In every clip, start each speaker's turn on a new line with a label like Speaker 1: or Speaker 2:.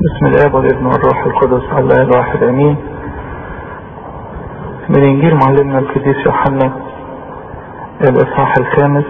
Speaker 1: بسم الاب والابن والروح القدس الله الواحد امين من انجيل معلمنا القديس يوحنا الاصحاح الخامس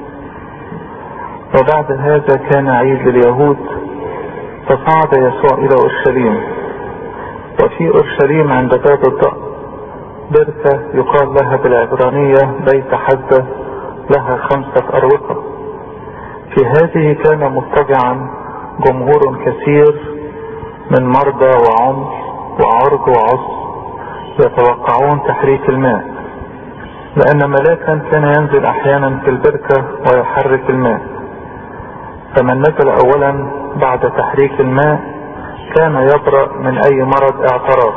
Speaker 1: وبعد هذا كان عيد لليهود فصعد يسوع الى اورشليم وفي اورشليم عند باب الضأ بركة يقال لها بالعبرانية بيت حزة لها خمسة أروقة في هذه كان مضطجعا جمهور كثير من مرضى وعمر وعرج وعصر يتوقعون تحريك الماء لأن ملاكا كان ينزل أحيانا في البركة ويحرك الماء فمن نزل أولا بعد تحريك الماء كان يبرأ من أي مرض اعتراض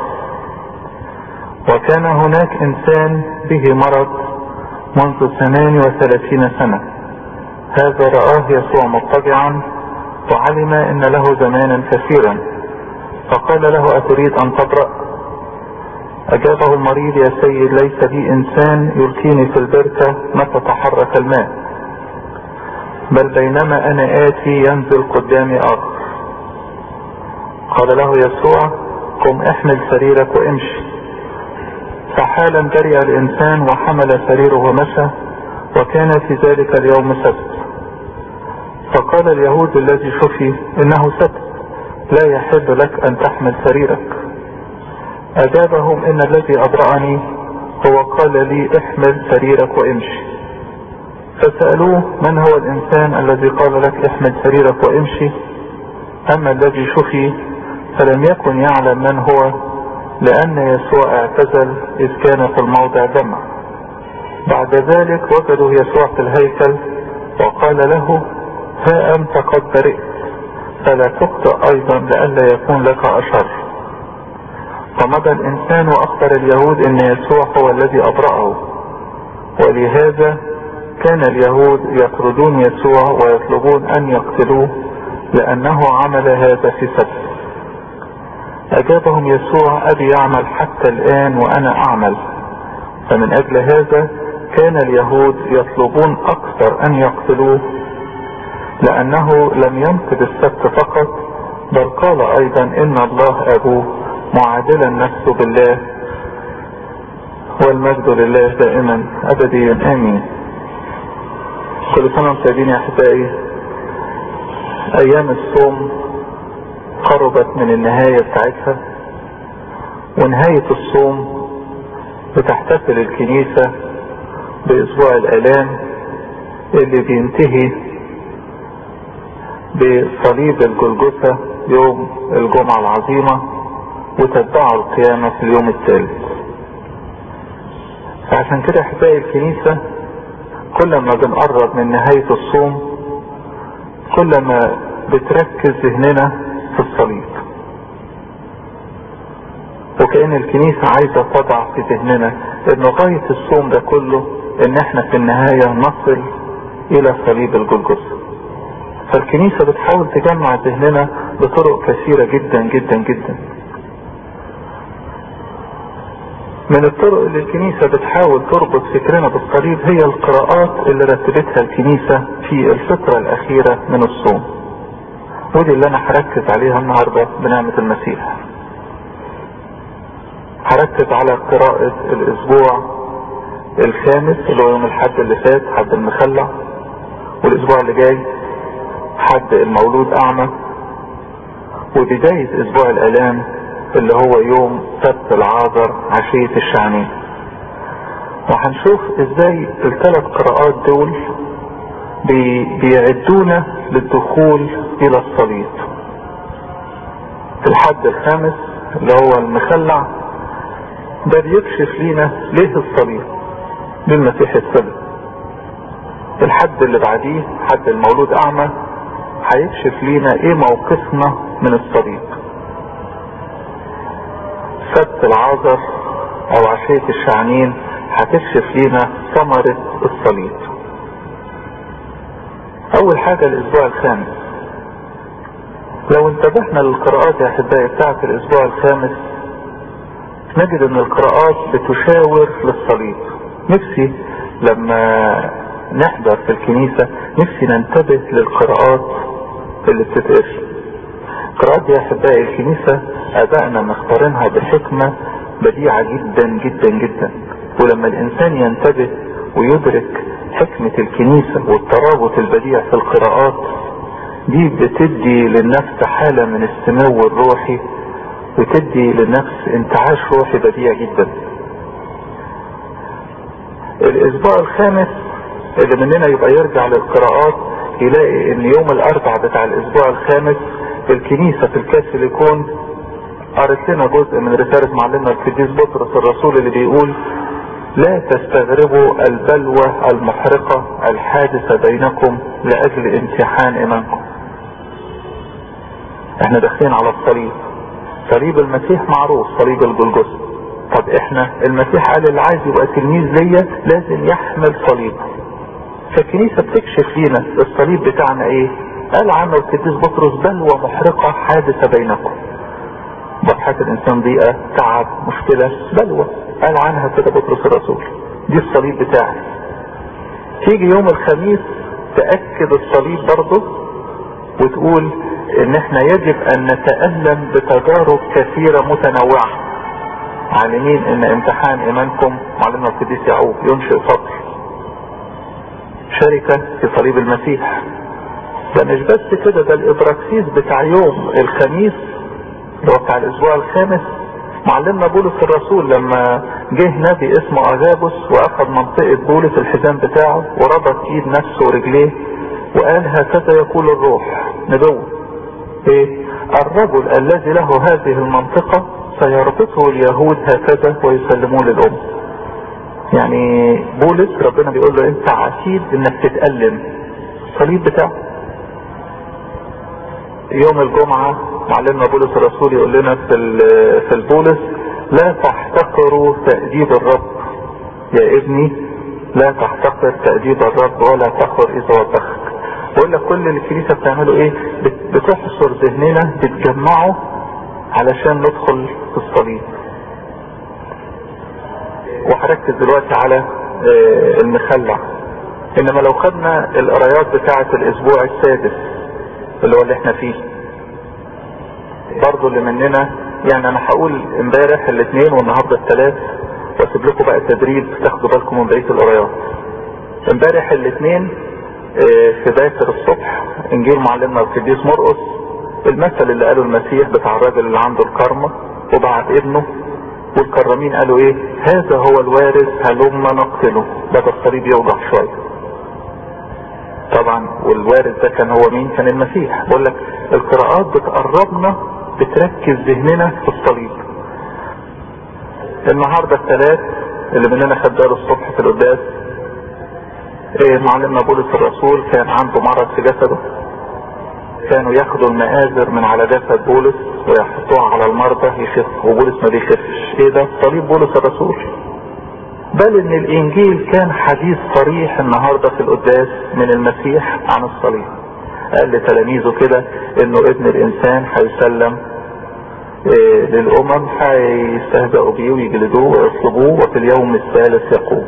Speaker 1: وكان هناك إنسان به مرض منذ ثمان وثلاثين سنة هذا رآه يسوع مضطجعا وعلم ان له زمانا كثيرا فقال له اتريد ان تبرأ اجابه المريض يا سيد ليس بي انسان يلقيني في البركة متى تحرك الماء بل بينما انا اتي ينزل قدامي اخر قال له يسوع قم احمل سريرك وامشي فحالا جري الانسان وحمل سريره ومشى وكان في ذلك اليوم سبت فقال اليهود الذي شفي انه سبت لا يحل لك ان تحمل سريرك اجابهم ان الذي ابرأني هو قال لي احمل سريرك وامشي فسألوه من هو الانسان الذي قال لك احمل سريرك وامشي اما الذي شفي فلم يكن يعلم من هو لان يسوع اعتزل اذ كان في الموضع جمع بعد ذلك وجدوا يسوع في الهيكل وقال له ها أنت قد برئت فلا تخطئ أيضا لئلا يكون لك أشر فمضى الإنسان وأخبر اليهود أن يسوع هو الذي أبرأه ولهذا كان اليهود يطردون يسوع ويطلبون أن يقتلوه لأنه عمل هذا في سبت أجابهم يسوع أبي يعمل حتى الآن وأنا أعمل فمن أجل هذا كان اليهود يطلبون أكثر أن يقتلوه لأنه لم ينقض السبت فقط بل قال أيضا إن الله أبوه معادلا نفسه بالله والمجد لله دائما أبديا آمين كل سنة وانتم طيبين يا أحبائي أيام الصوم قربت من النهاية بتاعتها ونهاية الصوم بتحتفل الكنيسة بأسبوع الآلام اللي بينتهي بصليب الجلجثة يوم الجمعة العظيمة وتتبعه القيامة في اليوم الثالث فعشان كده احبائي الكنيسة كل ما بنقرب من نهاية الصوم كل ما بتركز ذهننا في الصليب وكأن الكنيسة عايزة تضع في ذهننا ان غاية الصوم ده كله ان احنا في النهاية نصل الى صليب الجلجثة فالكنيسة بتحاول تجمع ذهننا بطرق كثيرة جدا جدا جدا من الطرق اللي الكنيسة بتحاول تربط فكرنا بالصليب هي القراءات اللي رتبتها الكنيسة في الفترة الأخيرة من الصوم ودي اللي أنا هركز عليها النهاردة بنعمة المسيح هركز على قراءة الأسبوع الخامس اللي هو يوم الحد اللي فات حد المخلع والأسبوع اللي جاي حد المولود اعمى وبداية اسبوع الالام اللي هو يوم سبت العاذر عشية الشعنين وهنشوف ازاي الثلاث قراءات دول بي بيعدونا للدخول الى الصليب الحد الخامس اللي هو المخلع ده بيكشف لينا ليه الصليب ليه المسيح السبب الحد اللي بعديه حد المولود اعمى هيكشف لينا ايه موقفنا من الصليب سبت العذر او عشية الشعنين هتكشف لينا ثمرة الصليب اول حاجة الاسبوع الخامس لو انتبهنا للقراءات يا احبائي بتاعت الاسبوع الخامس نجد ان القراءات بتشاور للصليب نفسي لما نحضر في الكنيسة نفسي ننتبه للقراءات اللي بتتقري قراءات يا احبائي الكنيسة ابائنا مختارينها بحكمة بديعة جدا جدا جدا ولما الانسان ينتبه ويدرك حكمة الكنيسة والترابط البديع في القراءات دي بتدي للنفس حالة من السمو الروحي وتدي للنفس انتعاش روحي بديع جدا الاسبوع الخامس اللي مننا يبقى يرجع للقراءات يلاقي ان يوم الاربع بتاع الاسبوع الخامس الكنيسة في الكاثوليكون قرت لنا جزء من رسالة معلمنا القديس بطرس الرسول اللي بيقول لا تستغربوا البلوى المحرقة الحادثة بينكم لأجل امتحان إيمانكم احنا داخلين على الصليب صليب المسيح معروف صليب الجلجثة طب احنا المسيح قال اللي عايز يبقى تلميذ ليا لازم يحمل صليب فالكنيسة بتكشف لينا الصليب بتاعنا ايه قال عنه القديس بطرس بلوى محرقة حادثة بينكم ضحاة الانسان ضيقة تعب مشكلة بلوى قال عنها كده بطرس الرسول دي الصليب بتاعي تيجي يوم الخميس تأكد الصليب برضه وتقول ان احنا يجب ان نتألم بتجارب كثيرة متنوعة عالمين ان امتحان ايمانكم معلمنا القديس يعقوب ينشئ صبر شركة في صليب المسيح ده مش بس كده ده الابراكسيس بتاع يوم الخميس اللي هو بتاع الاسبوع الخامس معلمنا بولس الرسول لما جه نبي اسمه اغابوس واخذ منطقة بولس الحزام بتاعه وربط ايد نفسه ورجليه وقال هكذا يقول الروح نبوة ايه الرجل الذي له هذه المنطقة سيربطه اليهود هكذا ويسلموه للأم يعني بولس ربنا بيقول له انت عتيد انك تتألم الصليب بتاعه يوم الجمعة معلمنا بولس الرسول يقول لنا في في البولس لا تحتقروا تأديب الرب يا ابني لا تحتقر تأديب الرب ولا تخر إذا وبخك بقول لك كل اللي الكنيسة بتعمله ايه بتحصر ذهننا بتجمعه علشان ندخل في الصليب وهركز دلوقتي على المخلع انما لو خدنا القرايات بتاعة الاسبوع السادس اللي هو اللي احنا فيه برضو اللي مننا يعني انا هقول امبارح الاثنين والنهارده الثلاث واسيب لكم بقى التدريب تاخدوا بالكم من بقيه القرايات امبارح الاثنين في باكر الصبح انجيل معلمنا القديس مرقس المثل اللي قاله المسيح بتاع الراجل اللي عنده الكرمة وبعت ابنه والكرامين قالوا ايه هذا هو الوارث هلم نقتله بدا الصليب يوضح شويه طبعا والوارث ده كان هو مين كان المسيح بقول لك القراءات بتقربنا بتركز ذهننا في الصليب النهارده الثلاث اللي مننا خد باله الصبح في القداس إيه معلمنا بولس الرسول كان عنده مرض في جسده كانوا ياخدوا المآزر من على جسد بولس ويحطوها على المرضى يخف وبولس ما بيخفش ايه ده صليب بولس الرسول بل ان الانجيل كان حديث صريح النهاردة في القداس من المسيح عن الصليب قال لتلاميذه كده انه ابن الانسان هيسلم إيه للامم هيستهزئوا بيه ويجلدوه ويصلبوه وفي اليوم الثالث يقوم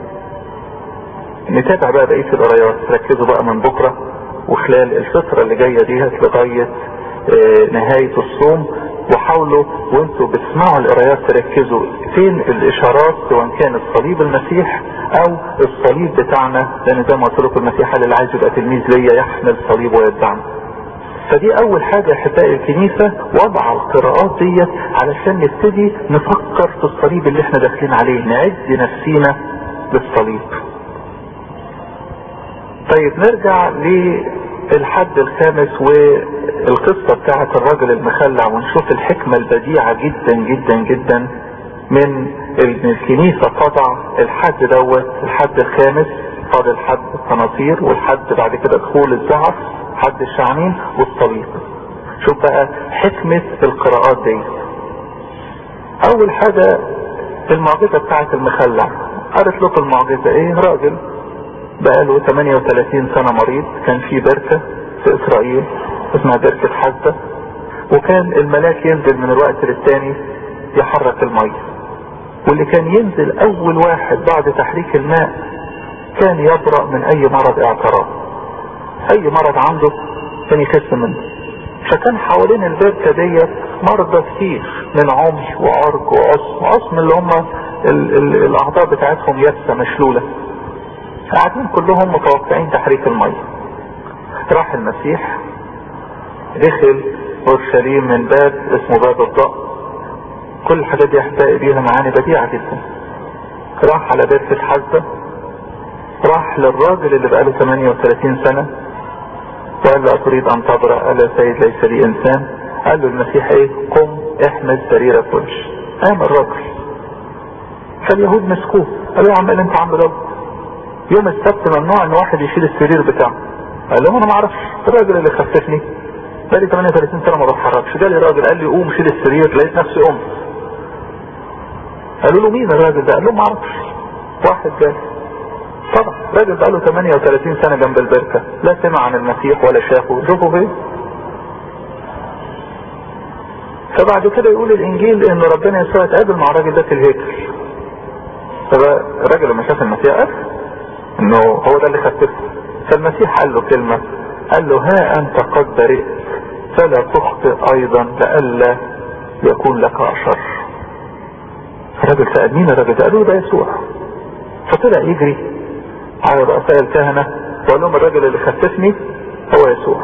Speaker 1: نتابع بقى بقية القرايات ركزوا بقى من بكرة وخلال الفترة اللي جاية ديت لغاية اه نهاية الصوم وحاولوا وانتوا بتسمعوا القرايات تركزوا فين الاشارات سواء كان الصليب المسيح او الصليب بتاعنا لان زي ما قلت لكم المسيح قال اللي عايز يبقى تلميذ ليا يحمل صليب ويتبعني فدي اول حاجة احبائي الكنيسة وضع القراءات ديت علشان نبتدي نفكر في الصليب اللي احنا داخلين عليه نعد نفسينا للصليب طيب نرجع للحد الخامس والقصة بتاعة الراجل المخلع ونشوف الحكمة البديعة جدا جدا جدا من الكنيسة تضع الحد دوت الحد الخامس فاضل حد الصناصير والحد بعد كده دخول الزعف حد الشعانين والصليب شوف بقى حكمة القراءات دي اول حاجة المعجزة بتاعة المخلع قالت لكم المعجزة ايه راجل بقاله 38 سنة مريض كان في بركة في اسرائيل اسمها بركة حزة وكان الملاك ينزل من الوقت للتاني يحرك المية واللي كان ينزل اول واحد بعد تحريك الماء كان يبرأ من اي مرض اعتراض اي مرض عنده كان يخف منه فكان حوالين البركة ديت مرضى كتير من عمي وعرج وعصم عصم اللي هم ال ال الاعضاء بتاعتهم يابسة مشلولة قاعدين كلهم متوقعين تحريك المية راح المسيح دخل اورشليم من باب اسمه باب الضأ كل الحاجات دي احبائي بيها معاني بديعة جدا راح على بركة حزة راح للراجل اللي بقاله 38 سنة وقال له أتريد أن تبرأ قال يا سيد ليس لي إنسان قال له المسيح إيه قم احمل سريرك وامشي قام الراجل فاليهود مسكوه قالوا يا عم اللي انت عامله ده يوم السبت ممنوع ان واحد يشيل السرير بتاعه قال لهم انا ما اعرفش الراجل اللي خففني بقالي 38 سنه ما بتحركش جالي راجل قال لي قوم شيل السرير لقيت نفسي قمت قالوا له مين الراجل ده قال لهم ما اعرفش واحد جالي طبعا راجل بقاله 38 سنه جنب البركه لا سمع عن المسيح ولا شافه شوفوا فين فبعد كده يقول الانجيل ان ربنا يسوع اتقابل مع الراجل ده في الهيكل فالراجل لما شاف المسيح قال انه هو ده اللي خففه فالمسيح قال له كلمة قال له ها انت قد برئت فلا تخطئ ايضا لئلا يكون لك اشر الراجل سأل مين الراجل ده قالوا ده يسوع فطلع يجري على رؤساء الكهنة وقال لهم الراجل اللي خففني هو يسوع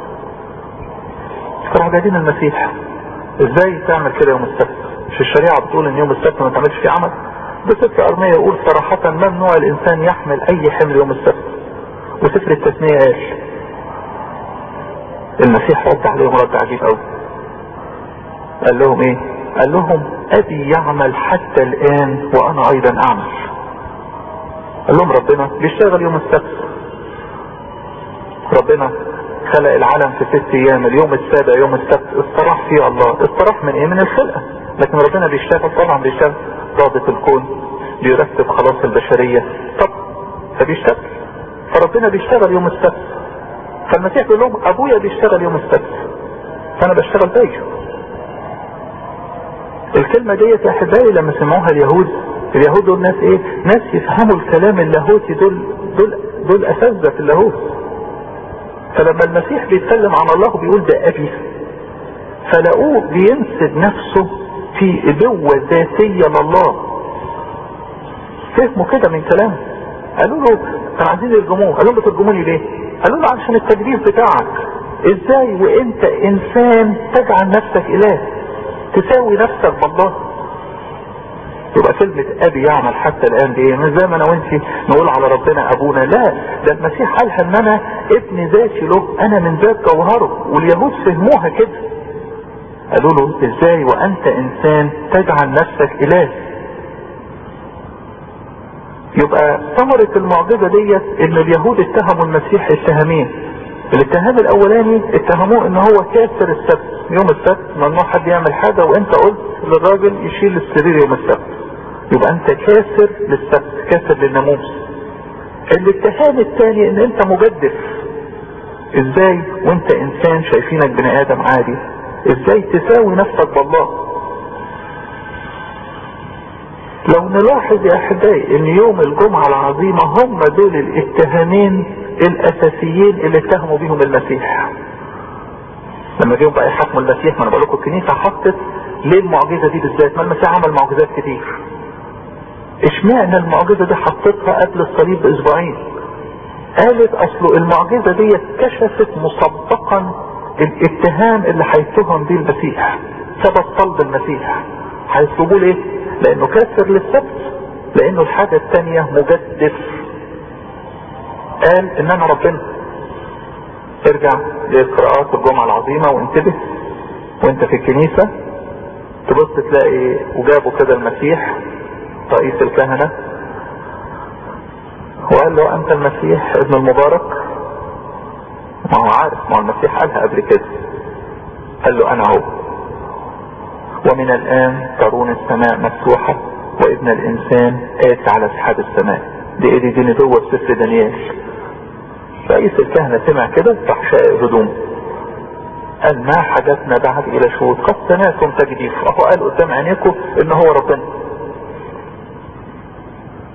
Speaker 1: فراحوا جايبين المسيح ازاي تعمل كده يوم السبت مش الشريعة بتقول ان يوم السبت ما تعملش فيه عمل بسفر ارمية يقول صراحة ممنوع الانسان يحمل اي حمل يوم السبت وسفر التثنية قال المسيح رد عليهم رد عجيب قوي قال لهم ايه قال لهم ابي يعمل حتى الان وانا ايضا اعمل قال لهم ربنا بيشتغل يوم السبت ربنا خلق العالم في ست ايام اليوم السابع يوم السبت استراح فيه الله استراح من ايه من الخلقة لكن ربنا بيشتغل طبعا بيشتغل ضابط الكون بيرتب خلاص البشرية طب فبيشتغل فربنا بيشتغل يوم السبت فالمسيح بيقول لهم ابويا بيشتغل يوم السبت فانا بشتغل زيه الكلمة ديت يا احبائي لما سمعوها اليهود اليهود دول ناس ايه ناس يفهموا الكلام اللاهوتي دول دول دول اساتذه في اللاهوت فلما المسيح بيتكلم عن الله بيقول ده ابي فلقوه بينسب نفسه في ابوة ذاتية لله فهموا كده من كلامه قالوا له كانوا عايزين يرجموه قالوا له ترجموني ليه قالوا له علشان التجديد بتاعك ازاي وانت انسان تجعل نفسك اله تساوي نفسك بالله يبقى كلمة ابي يعمل حتى الان دي مش زي ما انا وانت نقول على ربنا ابونا لا ده المسيح قالها ان انا ابن ذاتي له انا من ذات جوهره واليهود فهموها كده قالوا له ازاي وانت انسان تجعل نفسك اله يبقى ثمرة المعجزة ديت ان اليهود اتهموا المسيح اتهامين الاتهام الاولاني اتهموه ان هو كاسر السبت يوم السبت ممنوع حد يعمل حاجة وانت قلت للراجل يشيل السرير يوم السبت يبقى انت كاسر للسبت كاسر للناموس الاتهام الثاني ان انت مجدف ازاي وانت انسان شايفينك بني ادم عادي ازاي تساوي نفسك بالله لو نلاحظ يا احبائي ان يوم الجمعة العظيمة هم دول الاتهامين الاساسيين اللي اتهموا بيهم المسيح لما جيهم بقى يحكموا المسيح ما انا بقول لكم الكنيسة حطت ليه المعجزة دي بالذات ما المسيح عمل معجزات كتير اشمعنى المعجزة دي حطتها قبل الصليب باسبوعين قالت اصله المعجزة دي كشفت مسبقا الاتهام اللي هيتهم بيه المسيح سبب صلب المسيح هيطلبوه ليه لانه كافر للسبت لانه الحاجة التانية مجدف قال ان انا ربنا ارجع لقراءات الجمعة العظيمة وانتبه وانت في الكنيسة تبص تلاقي وجابوا كده المسيح رئيس الكهنة وقال له انت المسيح ابن المبارك ما هو عارف ما هو المسيح قالها قبل كده قال له انا هو ومن الان ترون السماء مفتوحة وابن الانسان اتي على سحاب السماء دي ايه دي, دي نبوة في سفر دانيال رئيس الكهنة سمع كده راح شائق هدوم قال ما حدثنا بعد الى شهود قد سمعتم تجديف اهو قال قدام عينيكم ان هو ربنا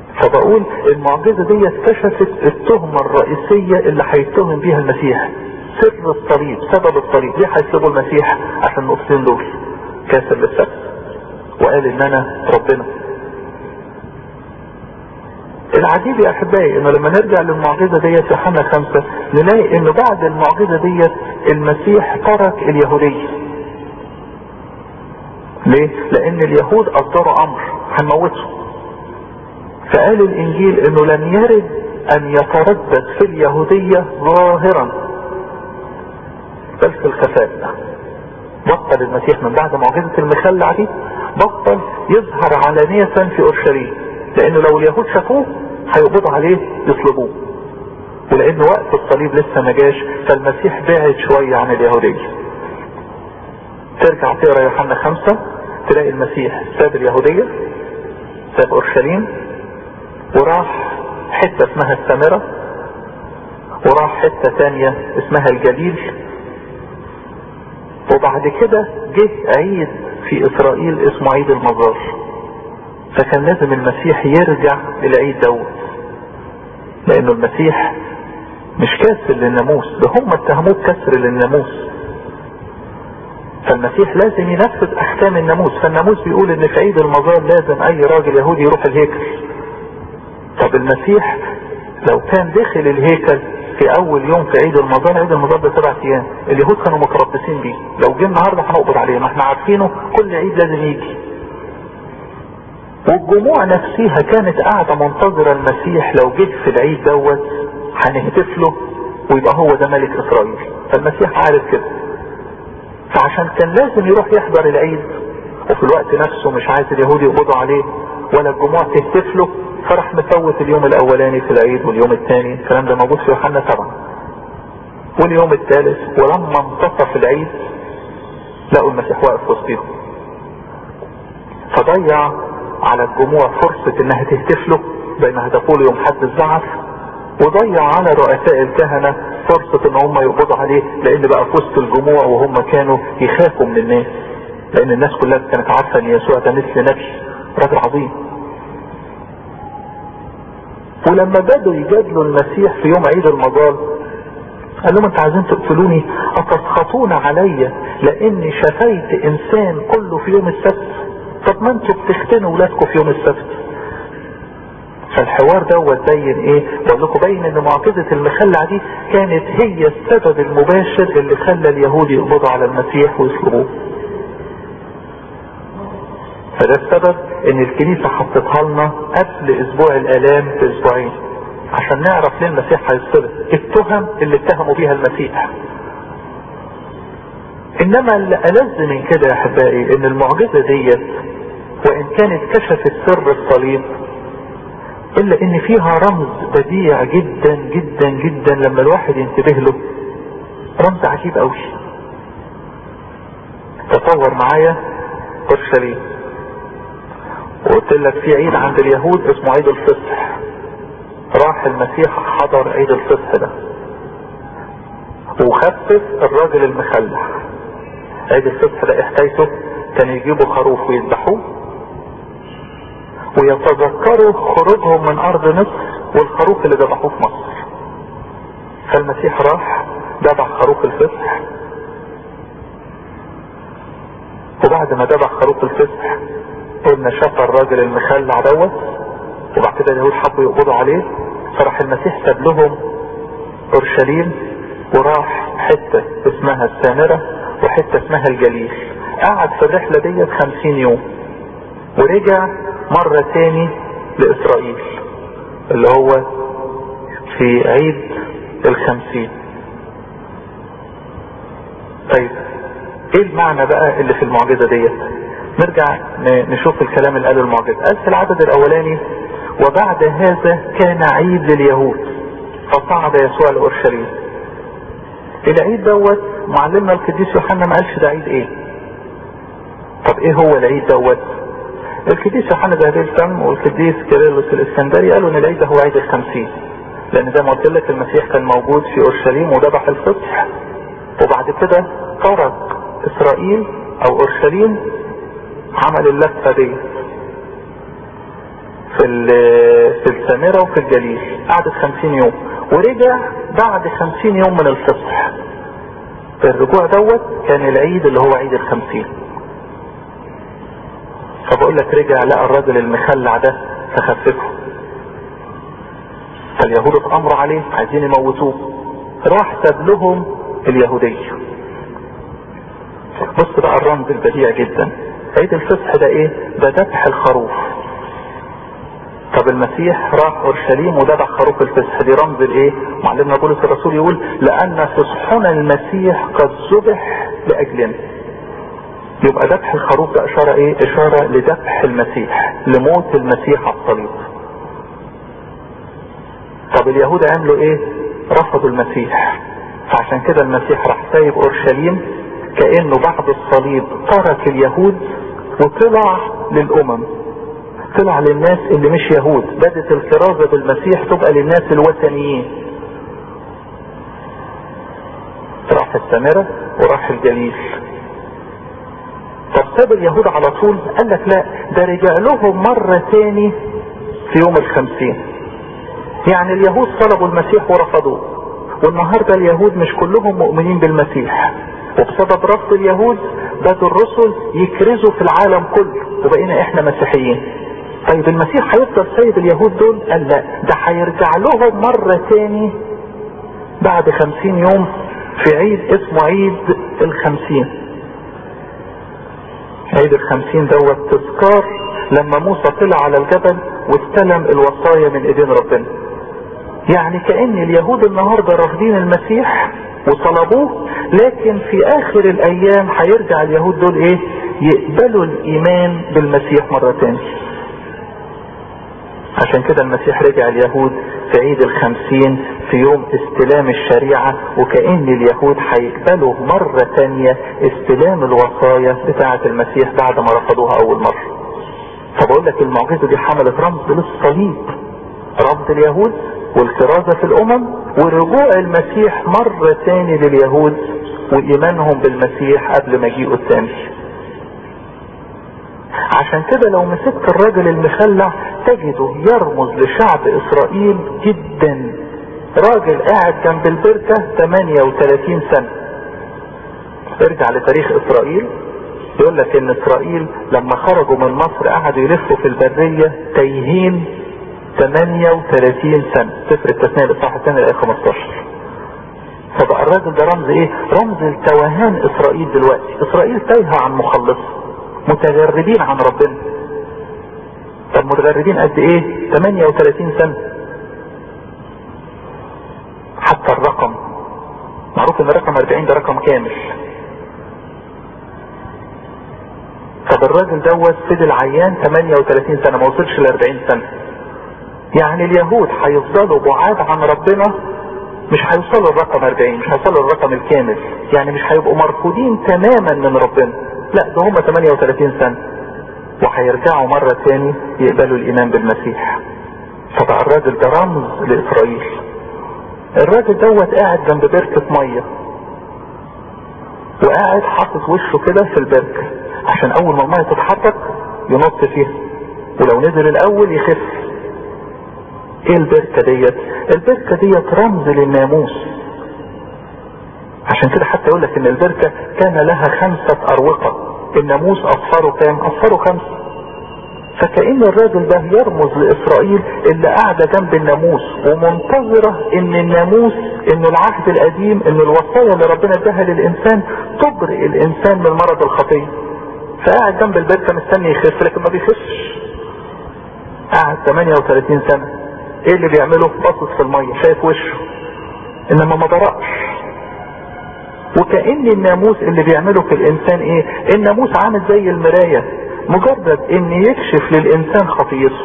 Speaker 1: فبقول المعجزة دي كشفت التهمة الرئيسية اللي هيتهم بيها المسيح سر الصليب سبب الصليب ليه هيسيبوا المسيح عشان النقطتين دول كاسر للسبت وقال ان انا ربنا العجيب يا احبائي انه لما نرجع للمعجزة ديت يوحنا خمسة نلاقي انه بعد المعجزة ديت المسيح ترك اليهودية ليه؟ لان اليهود اصدروا امر هنموته فقال الانجيل انه لم يرد ان يتردد في اليهودية ظاهرا بل في الخفاء بطل المسيح من بعد معجزة المخلع دي بطل يظهر علانية في اورشليم لانه لو اليهود شافوه هيقبضوا عليه يطلبوه ولان وقت الصليب لسه ما جاش فالمسيح بعد شوية عن اليهودية ترجع تقرا يوحنا خمسة تلاقي المسيح ساب اليهودية ساب اورشليم وراح حتة اسمها السامرة وراح حتة تانية اسمها الجليل وبعد كده جه عيد في اسرائيل اسمه عيد المزار فكان لازم المسيح يرجع العيد دوت لانه المسيح مش كاسر للناموس ده هم اتهموه بكسر للناموس فالمسيح لازم ينفذ احكام الناموس فالناموس بيقول ان في عيد المزار لازم اي راجل يهودي يروح الهيكل طب المسيح لو كان دخل الهيكل في اول يوم في عيد المزار عيد المزار ده سبع ايام اليهود كانوا متربصين بيه لو جه النهارده هنقبض عليه ما احنا عارفينه كل عيد لازم يجي والجموع نفسها كانت قاعدة منتظرة المسيح لو جه في العيد دوت هنهتف له ويبقى هو ده ملك اسرائيل فالمسيح عارف كده فعشان كان لازم يروح يحضر العيد وفي الوقت نفسه مش عايز اليهود يقبضوا عليه ولا الجموع تهتف له فراح مفوت اليوم الاولاني في العيد واليوم الثاني الكلام ده موجود في يوحنا سبعة واليوم الثالث ولما انتصف العيد لقوا المسيح واقف وسطيهم فضيع على الجموع فرصة انها تهتف له بانها تقول يوم حد الزعف وضيع على رؤساء الكهنة فرصة ان هم يقبضوا عليه لان بقى في وسط الجموع وهم كانوا يخافوا من الناس لان الناس كلها كانت عارفة ان يسوع ده مثل نبي راجل عظيم ولما بدوا يجادلوا المسيح في يوم عيد المظال قال لهم انتوا عايزين تقتلوني اتسخطون عليا لاني شفيت انسان كله في يوم السبت طب ما انتوا بتختنوا ولادكم في يوم السبت فالحوار دوت بين ايه بقول لكم بين ان معجزة المخلع دي كانت هي السبب المباشر اللي خلى اليهود يقبضوا على المسيح ويصلبوه فده السبب ان الكنيسة حطتها لنا قبل اسبوع الالام باسبوعين عشان نعرف ليه المسيح هيصلب التهم اللي اتهموا بيها المسيح انما اللي ألذ من كده يا احبائي ان المعجزة ديت وان كانت كشفت سر الصليب الا ان فيها رمز بديع جدا جدا جدا لما الواحد ينتبه له رمز عجيب قوي تصور معايا اورشليم وقلت لك في عيد عند اليهود اسمه عيد الفصح راح المسيح حضر عيد الفصح ده وخفف الراجل المخلع عيد الفصح ده حكايته كان يجيبوا خروف ويذبحوه ويتذكروا خروجهم من ارض مصر والخروف اللي ذبحوه في مصر فالمسيح راح ذبح خروف الفصح وبعد ما ذبح خروف الفصح قلنا شاف الراجل المخلع دوت وبعد كده اليهود حبوا يقبضوا عليه فراح المسيح ساب لهم اورشليم وراح حتة اسمها السامرة وحتة اسمها الجليل قعد في الرحلة ديت خمسين يوم ورجع مرة تاني لإسرائيل اللي هو في عيد الخمسين طيب ايه المعنى بقى اللي في المعجزة ديت نرجع نشوف الكلام اللي قاله المعجزة قال في العدد الاولاني وبعد هذا كان عيد لليهود فصعد يسوع لأورشليم العيد دوت معلمنا القديس يوحنا ما قالش ده عيد ايه طب ايه هو العيد دوت القديس يوحنا ذهبي الفم والقديس كيرلس الاسكندري قالوا ان العيد ده هو عيد الخمسين لان زي ما قلت لك المسيح كان موجود في اورشليم وذبح الفصح وبعد كده ترك اسرائيل او اورشليم عمل اللفه دي في في السامره وفي الجليل قعدت خمسين يوم ورجع بعد خمسين يوم من الفصح الرجوع دوت كان العيد اللي هو عيد الخمسين فبقول لك رجع لقى الراجل المخلع ده فخففه فاليهود اتأمروا عليه عايزين يموتوه راح ساب لهم اليهودية بص بقى الرمز البديع جدا عيد الفصح ده ايه ده ذبح الخروف طب المسيح راح اورشليم وذبح خروف الفصح دي رمز الايه معلمنا بولس الرسول يقول لان فصحنا المسيح قد ذبح لاجلنا يبقى ذبح الخروف ده اشاره ايه اشاره لذبح المسيح لموت المسيح على الصليب طب اليهود عملوا ايه رفضوا المسيح فعشان كده المسيح راح سايب اورشليم كانه بعد الصليب ترك اليهود وطلع للامم طلع للناس اللي مش يهود بدت الكرازة بالمسيح تبقى للناس الوثنيين راح السامرة وراح الجليل طب ساب اليهود على طول قال لك لا ده رجع لهم مرة تاني في يوم الخمسين يعني اليهود طلبوا المسيح ورفضوه والنهاردة اليهود مش كلهم مؤمنين بالمسيح وبسبب رفض اليهود بدوا الرسل يكرزوا في العالم كله وبقينا احنا مسيحيين طيب المسيح هيفضل سيد اليهود دول قال لا ده هيرجع لهم مرة تاني بعد خمسين يوم في عيد اسمه عيد الخمسين عيد الخمسين دوت تذكار لما موسى طلع على الجبل واستلم الوصايا من ايدين ربنا يعني كأن اليهود النهاردة رافضين المسيح وطلبوه لكن في اخر الايام هيرجع اليهود دول ايه يقبلوا الايمان بالمسيح مرة تانية عشان كده المسيح رجع اليهود في عيد الخمسين في يوم استلام الشريعة وكأن اليهود هيقبلوا مرة تانية استلام الوصايا بتاعة المسيح بعد ما رفضوها اول مرة فبقول لك المعجزة دي حملت رمز للصليب رفض اليهود والكرازة في الامم ورجوع المسيح مرة تاني لليهود وايمانهم بالمسيح قبل مجيئه الثاني عشان كده لو مسكت الراجل المخلع تجده يرمز لشعب اسرائيل جدا راجل قاعد جنب البركة 38 سنة ارجع لتاريخ اسرائيل يقول لك ان اسرائيل لما خرجوا من مصر قعدوا يلفوا في البرية تايهين 38 سنة سفر التثنية الاصحاح الثاني الايه 15 فبقى الراجل ده رمز ايه رمز التوهان اسرائيل دلوقتي اسرائيل تايهة عن مخلصها متغربين عن ربنا طب متغربين قد ايه 38 سنة حتى الرقم معروف ان رقم 40 ده رقم كامل طب الراجل دوت فضل عيان 38 سنة ما وصلش ل 40 سنة يعني اليهود هيفضلوا بعاد عن ربنا مش هيوصلوا الرقم 40 مش هيوصلوا الرقم الكامل يعني مش هيبقوا مرفوضين تماما من ربنا لا ده هم 38 سنة وهيرجعوا مرة تاني يقبلوا الايمان بالمسيح فبقى الراجل ده رمز لاسرائيل الراجل دوت قاعد جنب بركة مية وقاعد حاطط وشه كده في البركة عشان اول ما المية تتحرك ينط فيها ولو نزل الاول يخف ايه البركة ديت البركة ديت رمز للناموس عشان كده حتى يقول لك ان البركة كان لها خمسة اروقة الناموس اصفره كام اصفره خمسة فكأن الراجل ده يرمز لاسرائيل اللي قاعدة جنب الناموس ومنتظرة ان الناموس ان العهد القديم ان الوصايا اللي ربنا اداها للانسان تبرئ الانسان من مرض الخطية فقاعد جنب البركة مستني يخف لكن ما بيخفش قاعد 38 سنة ايه اللي بيعمله باصص في المية شايف وشه انما ما برأش وكأن الناموس اللي بيعمله في الانسان ايه الناموس عامل زي المراية مجرد ان يكشف للانسان خطيته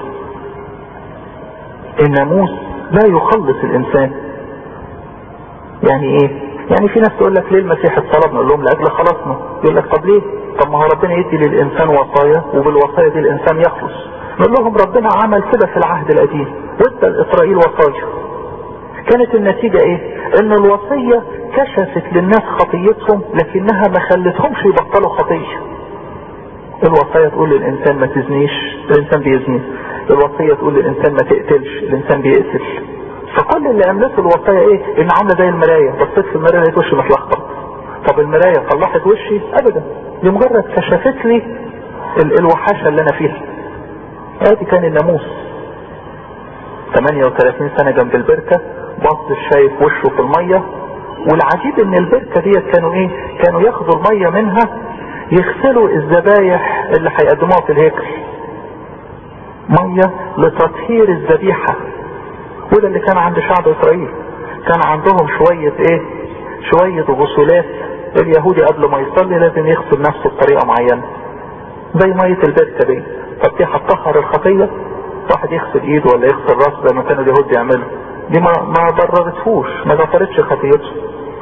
Speaker 1: الناموس لا يخلص الانسان يعني ايه يعني في ناس تقول لك ليه المسيح اتصلب نقول لهم لاجل خلاصنا يقول لك طب ليه طب ما هو ربنا يدي للانسان وصايا وبالوصايا دي الانسان يخلص نقول لهم ربنا عمل كده في العهد القديم وادى لاسرائيل وصايا كانت النتيجة ايه ان الوصية كشفت للناس خطيتهم لكنها ما خلتهمش يبطلوا خطية الوصية تقول للانسان ما تزنيش الانسان بيزني الوصية تقول للانسان ما تقتلش الانسان بيقتل فكل اللي عملته الوصية ايه ان عاملة زي المراية بصيت في المراية لقيت وشي متلخبط طب المراية صلحت وشي ابدا دي مجرد كشفت لي الوحاشة اللي انا فيها ادي كان الناموس 38 سنة جنب البركة بص شايف وشه في المية والعجيب ان البركة ديت كانوا ايه كانوا ياخدوا المية منها يغسلوا الذبايح اللي هيقدموها في الهيكل مية لتطهير الذبيحة وده اللي كان عند شعب اسرائيل كان عندهم شوية ايه شوية غسولات اليهودي قبل ما يصلي لازم يغسل نفسه بطريقة معينة زي مية البركة دي طب دي هتطهر الخطية واحد يغسل ايده ولا يغسل راسه زي ما كانوا اليهود بيعملوا دي ما ما بررتهوش ما غفرتش خطيته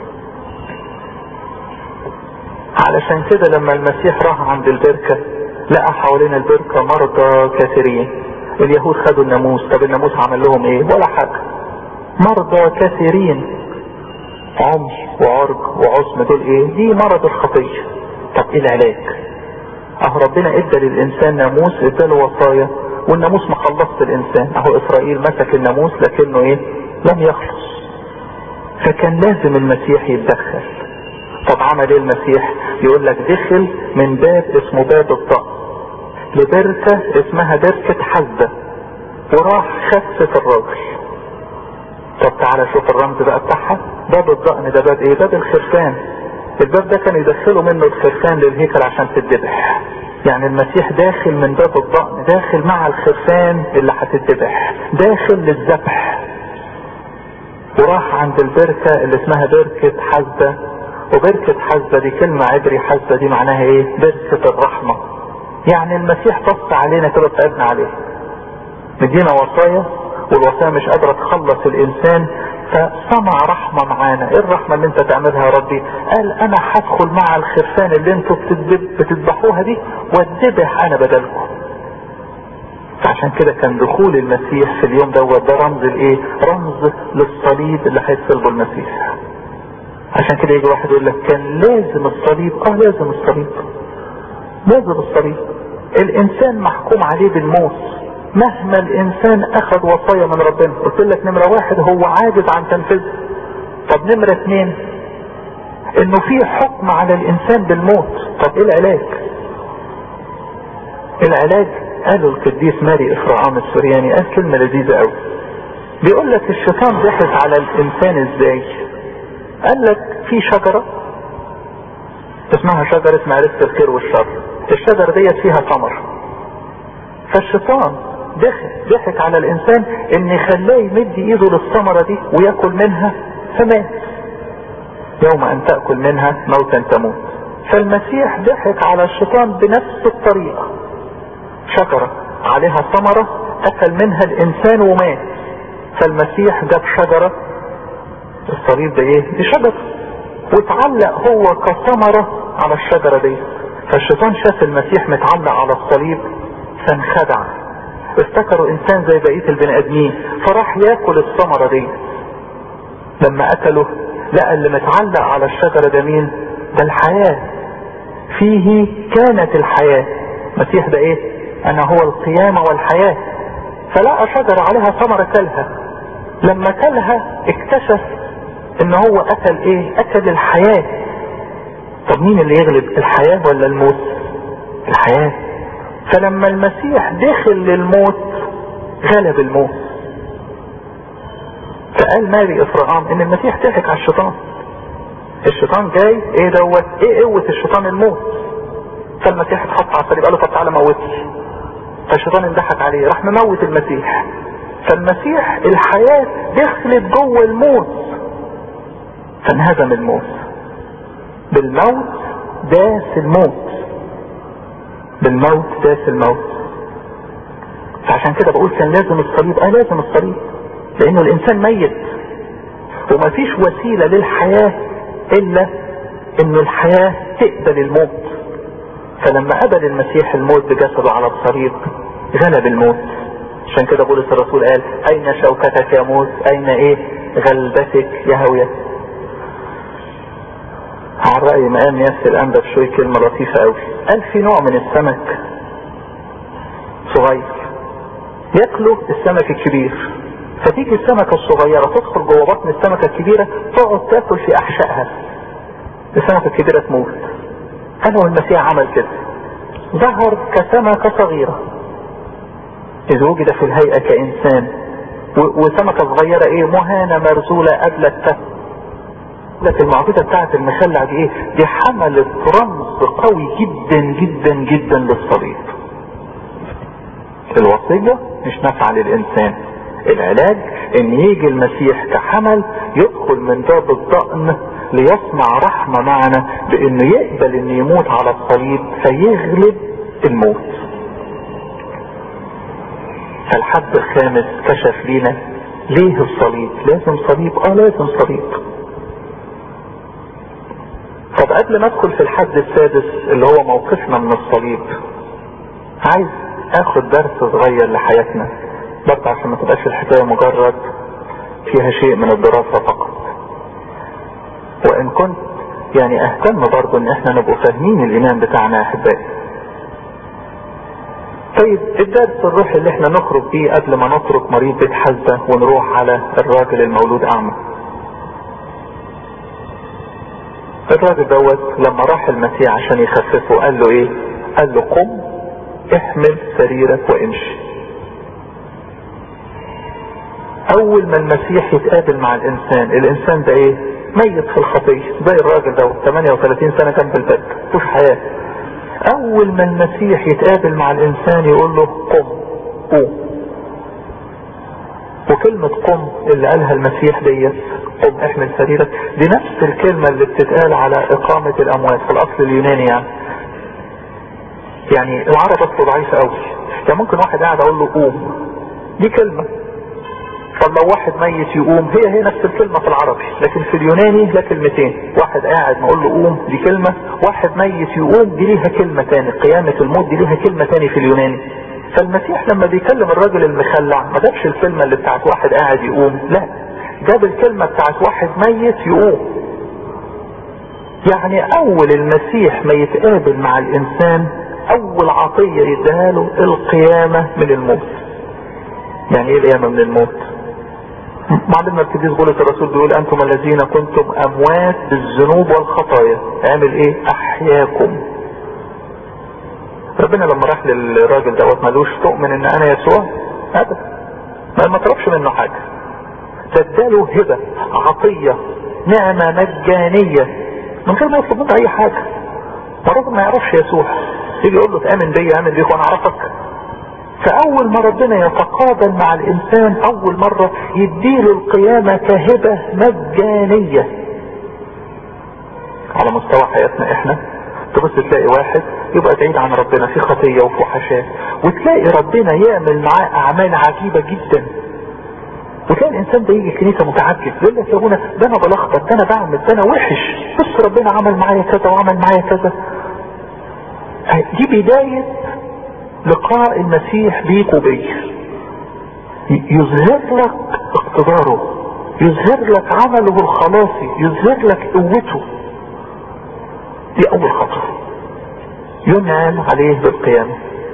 Speaker 1: علشان كده لما المسيح راح عند البركة لقى حوالين البركة مرضى كثيرين اليهود خدوا الناموس طب الناموس عمل لهم ايه ولا حاجة مرضى كثيرين عمي وعرج وعصم دول ايه دي مرض الخطية طب ايه العلاج اهو ربنا ادى للانسان ناموس ادى له وصايا والناموس ما خلصت الانسان اهو اسرائيل مسك الناموس لكنه ايه لم يخلص فكان لازم المسيح يتدخل طب عمل ايه المسيح يقول لك دخل من باب اسمه باب الضأن لبركة اسمها بركة حزة وراح خفت الراجل طب تعالى شوف الرمز بقى بتاعها باب الضأن ده باب ايه باب الخرفان الباب ده كان يدخلوا منه الخرفان للهيكل عشان تتذبح يعني المسيح داخل من باب الضأن داخل مع الخرفان اللي هتتذبح داخل للذبح وراح عند البركة اللي اسمها بركة حزة وبركة حزة دي كلمة عبري حزة دي معناها ايه بركة الرحمة يعني المسيح بص علينا كده تعبنا عليه مدينا وصايا والوصايا مش قادرة تخلص الانسان فصنع رحمة معانا ايه الرحمة اللي انت تعملها يا ربي قال انا هدخل مع الخرفان اللي انتوا بتذبحوها دي واتذبح انا بدلكم فعشان كده كان دخول المسيح في اليوم دوت ده رمز الايه رمز للصليب اللي هيتصلبه المسيح عشان كده يجي واحد يقول لك كان لازم الصليب اه لازم الصليب لازم الصليب الانسان محكوم عليه بالموت مهما الانسان اخذ وصايا من ربنا قلت لك نمرة واحد هو عاجز عن تنفيذها طب نمرة اثنين انه في حكم على الانسان بالموت طب ايه العلاج العلاج قالوا القديس ماري افراعام السورياني قال كلمة لذيذة قوي بيقول لك الشيطان ضحك على الانسان ازاي قال لك في شجرة اسمها شجرة معرفة الخير والشر الشجرة ديت فيها ثمر فالشيطان ضحك ضحك على الانسان ان يخلاه يمد ايده للثمرة دي وياكل منها فمات يوم ان تأكل منها موتا تموت فالمسيح ضحك على الشيطان بنفس الطريقة شجرة عليها ثمرة اكل منها الانسان ومات فالمسيح جاب شجرة الصليب ده ايه دي شجرة واتعلق هو كثمرة على الشجرة دي فالشيطان شاف المسيح متعلق على الصليب فانخدع افتكروا انسان زي بقية البني ادمين فراح ياكل الثمرة دي لما اكله لقى اللي متعلق على الشجرة ده مين ده الحياة فيه كانت الحياة المسيح ده ايه انا هو القيامة والحياة فلقى شجرة عليها ثمرة كلها لما كلها اكتشف ان هو اكل ايه اكل الحياة طب مين اللي يغلب الحياة ولا الموت الحياة فلما المسيح دخل للموت غلب الموت فقال ماري افراهام ان المسيح ضحك على الشيطان الشيطان جاي ايه دوت ايه قوة الشيطان الموت فالمسيح اتحط على الصليب قال له طب تعالى موتني فالشيطان انضحك عليه راح مموت المسيح فالمسيح الحياة دخلت جوه الموت فانهزم الموت بالموت داس الموت بالموت داس الموت فعشان كده بقول كان لازم الصليب اه لازم الصليب لانه الانسان ميت ومفيش وسيلة للحياة الا ان الحياة تقبل الموت فلما قبل المسيح الموت بجسده على الصليب غلب الموت عشان كده بولس الرسول قال اين شوكتك يا موت اين ايه غلبتك يا هوية على رأي مقام ياسر الأنبا بشوي كلمة لطيفة قوي قال في نوع من السمك صغير ياكله السمك الكبير فتيجي السمكة الصغيرة تدخل جوه بطن السمكة الكبيرة تقعد تاكل في أحشائها السمكة الكبيرة تموت انا والمسيح عمل كده ظهر كسمكة صغيرة اذ وجد في الهيئة كانسان وسمكة صغيرة ايه مهانة مرزولة قبل التف لكن المعجزة بتاعت المخلع دي ايه دي حملت رمز قوي جدا جدا جدا للصليب الوصية مش نافعة للانسان العلاج ان يجي المسيح كحمل يدخل من باب الضأن ليصنع رحمة معنا بانه يقبل انه يموت على الصليب فيغلب الموت فالحد الخامس كشف لنا ليه الصليب لازم صليب اه لازم صليب طب قبل ما ادخل في الحد السادس اللي هو موقفنا من الصليب عايز اخد درس صغير لحياتنا برضه عشان ما تبقاش الحكايه مجرد فيها شيء من الدراسه فقط وان كنت يعني اهتم برضه ان احنا نبقوا فاهمين الايمان بتاعنا يا احبائي طيب الدرس الروحي اللي احنا نخرج بيه قبل ما نترك مريض بيت حزة ونروح على الراجل المولود اعمى الراجل دوت لما راح المسيح عشان يخففه قال له ايه قال له قم احمل سريرك وامشي اول ما المسيح يتقابل مع الانسان الانسان ده ايه ميت في الخطية زي الراجل ده 38 سنة كان في البدء مفيش حياة اول ما المسيح يتقابل مع الانسان يقول له قم قوم وكلمة قم اللي قالها المسيح ديت قم احمل سريرك دي نفس الكلمة اللي بتتقال على اقامة الاموات في الاصل اليوناني يعني يعني العرب اصله ضعيف قوي يعني ممكن واحد قاعد اقول له قوم دي كلمة طب لو واحد ميت يقوم هي هي نفس الكلمة في العربي لكن في اليوناني لا كلمتين واحد قاعد ما اقول له قوم دي كلمة واحد ميت يقوم دي ليها كلمة تاني قيامة الموت دي ليها كلمة تاني في اليوناني فالمسيح لما بيكلم الراجل المخلع ما جابش الكلمة اللي بتاعت واحد قاعد يقوم لا جاب الكلمة بتاعت واحد ميت يقوم يعني اول المسيح ما يتقابل مع الانسان اول عطية يديها له القيامة من الموت يعني ايه القيامة من الموت معلمنا ابتديس بولس الرسول بيقول انتم الذين كنتم اموات بالذنوب والخطايا اعمل ايه احياكم ربنا لما راح للراجل دوت مالوش تؤمن ان انا يسوع ابدا ما ما طلبش منه حاجه فاداله هبه عطيه نعمه مجانيه من غير ما يطلب منه اي حاجه الراجل ما يعرفش يسوع يجي يقول له تامن بيا امن بيك وانا اعرفك فاول ما ربنا يتقابل مع الانسان اول مرة يديله القيامة كهبة مجانية على مستوى حياتنا احنا تبص تلاقي واحد يبقى بعيد عن ربنا في خطية وفي وحشات وتلاقي ربنا يعمل معاه اعمال عجيبة جدا وتلاقي الانسان ده يجي كنيسة متعجب يقول لك يا ابونا ده انا بلخبط ده انا بعمل ده انا وحش بص ربنا عمل معايا كذا وعمل معايا كذا دي بداية لقاء المسيح بيك وبيك يظهر لك اقتداره يظهر لك عمله الخلاصي يظهر لك قوته دي اول خطوة ينعم عليه بالقيامة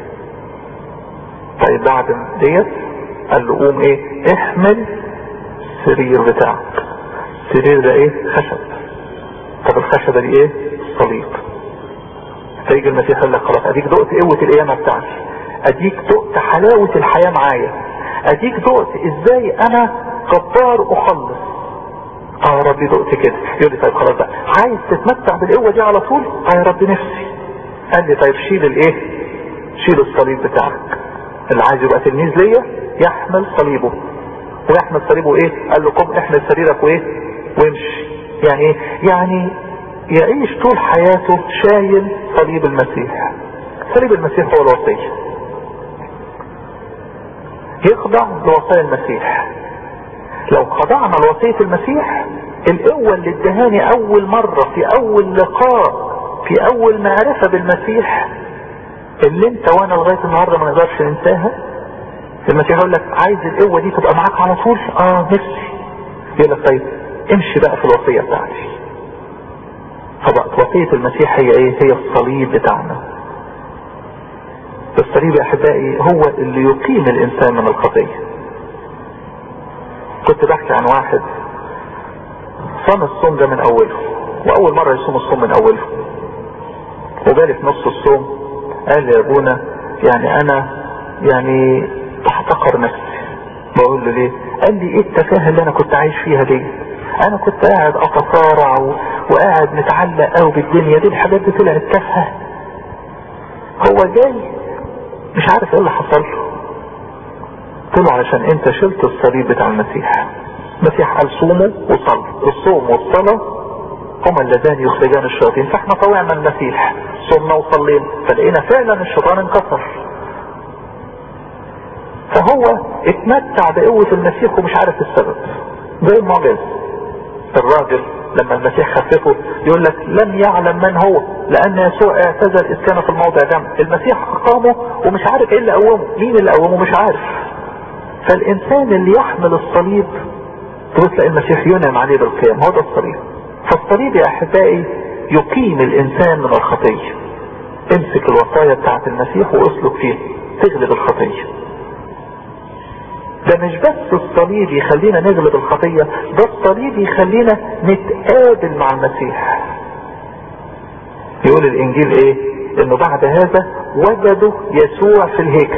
Speaker 1: طيب بعد ديت قال له قوم ايه احمل السرير بتاعك السرير ده ايه خشب طب الخشبة دي ايه صليب فيجي المسيح يقول لك خلاص اديك دقت قوة القيامة بتاعتي اديك دقت حلاوة الحياة معايا اديك دقت ازاي انا جبار اخلص اه يا ربي دقت كده يقول لي طيب خلاص بقى عايز تتمتع بالقوة دي على طول اه يا ربي نفسي قال لي طيب شيل الايه شيل الصليب بتاعك اللي عايز يبقى تلميذ ليا يحمل صليبه ويحمل صليبه ايه قال له قم احمل سريرك وايه وامشي يعني ايه يعني يعيش طول حياته شايل صليب المسيح صليب المسيح هو الوصية يخضع لوصايا المسيح لو خضعنا لوصية المسيح القوة اللي ادهاني اول مرة في اول لقاء في اول معرفة بالمسيح اللي انت وانا لغاية النهاردة ما نقدرش ننساها المسيح يقول لك عايز القوة دي تبقى معاك على طول اه نفسي يقول لك طيب امشي بقى في الوصية بتاعتي فبقت وصية المسيح هي ايه هي الصليب بتاعنا الصليب يا احبائي هو اللي يقيم الانسان من الخطية كنت بحكي عن واحد صام الصوم ده من اوله واول مرة يصوم الصوم من اوله وجالي في نص الصوم قال يا ابونا يعني انا يعني بحتقر نفسي بقول له ليه قال لي ايه التفاهه اللي انا كنت عايش فيها دي انا كنت قاعد اتصارع و... وقاعد متعلق قوي بالدنيا دي الحاجات دي طلعت تافهه هو جاي مش عارف ايه اللي حصل له قلت له علشان انت شلت الصليب بتاع المسيح المسيح قال صوموا وصلوا الصوم والصلاة هما اللذان يخرجان الشياطين فاحنا طوعنا المسيح صمنا وصلينا فلقينا فعلا الشيطان انكسر فهو اتمتع بقوة المسيح ومش عارف السبب زي المعجزة الراجل لما المسيح خففه يقول لك لم يعلم من هو لان يسوع اعتزل اذ كان في الموضع جنب المسيح اقامه ومش عارف ايه اللي قومه مين اللي قومه مش عارف فالانسان اللي يحمل الصليب تبص تلاقي المسيح ينعم عليه بالقيام هو ده الصليب فالصليب يا احبائي يقيم الانسان من الخطيه امسك الوصايا بتاعت المسيح واسلك فيها تغلب الخطيه ده مش بس الصليب يخلينا نغلب الخطية ده الصليب يخلينا نتقابل مع المسيح يقول الانجيل ايه انه بعد هذا وجدوا يسوع في الهيكل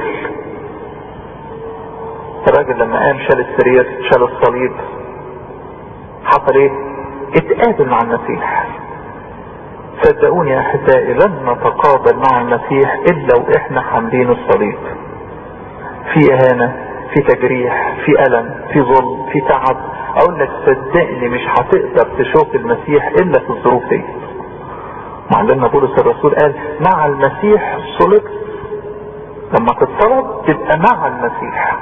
Speaker 1: الراجل لما قام شال السرير شال الصليب حصل ايه اتقابل مع المسيح صدقوني يا احبائي لن نتقابل مع المسيح الا واحنا حاملين الصليب في اهانه في تجريح في ألم في ظلم في تعب اقول لك صدقني مش هتقدر تشوف المسيح الا في الظروف دي معلمنا بولس الرسول قال مع المسيح صلبت لما تتصلب تبقى مع المسيح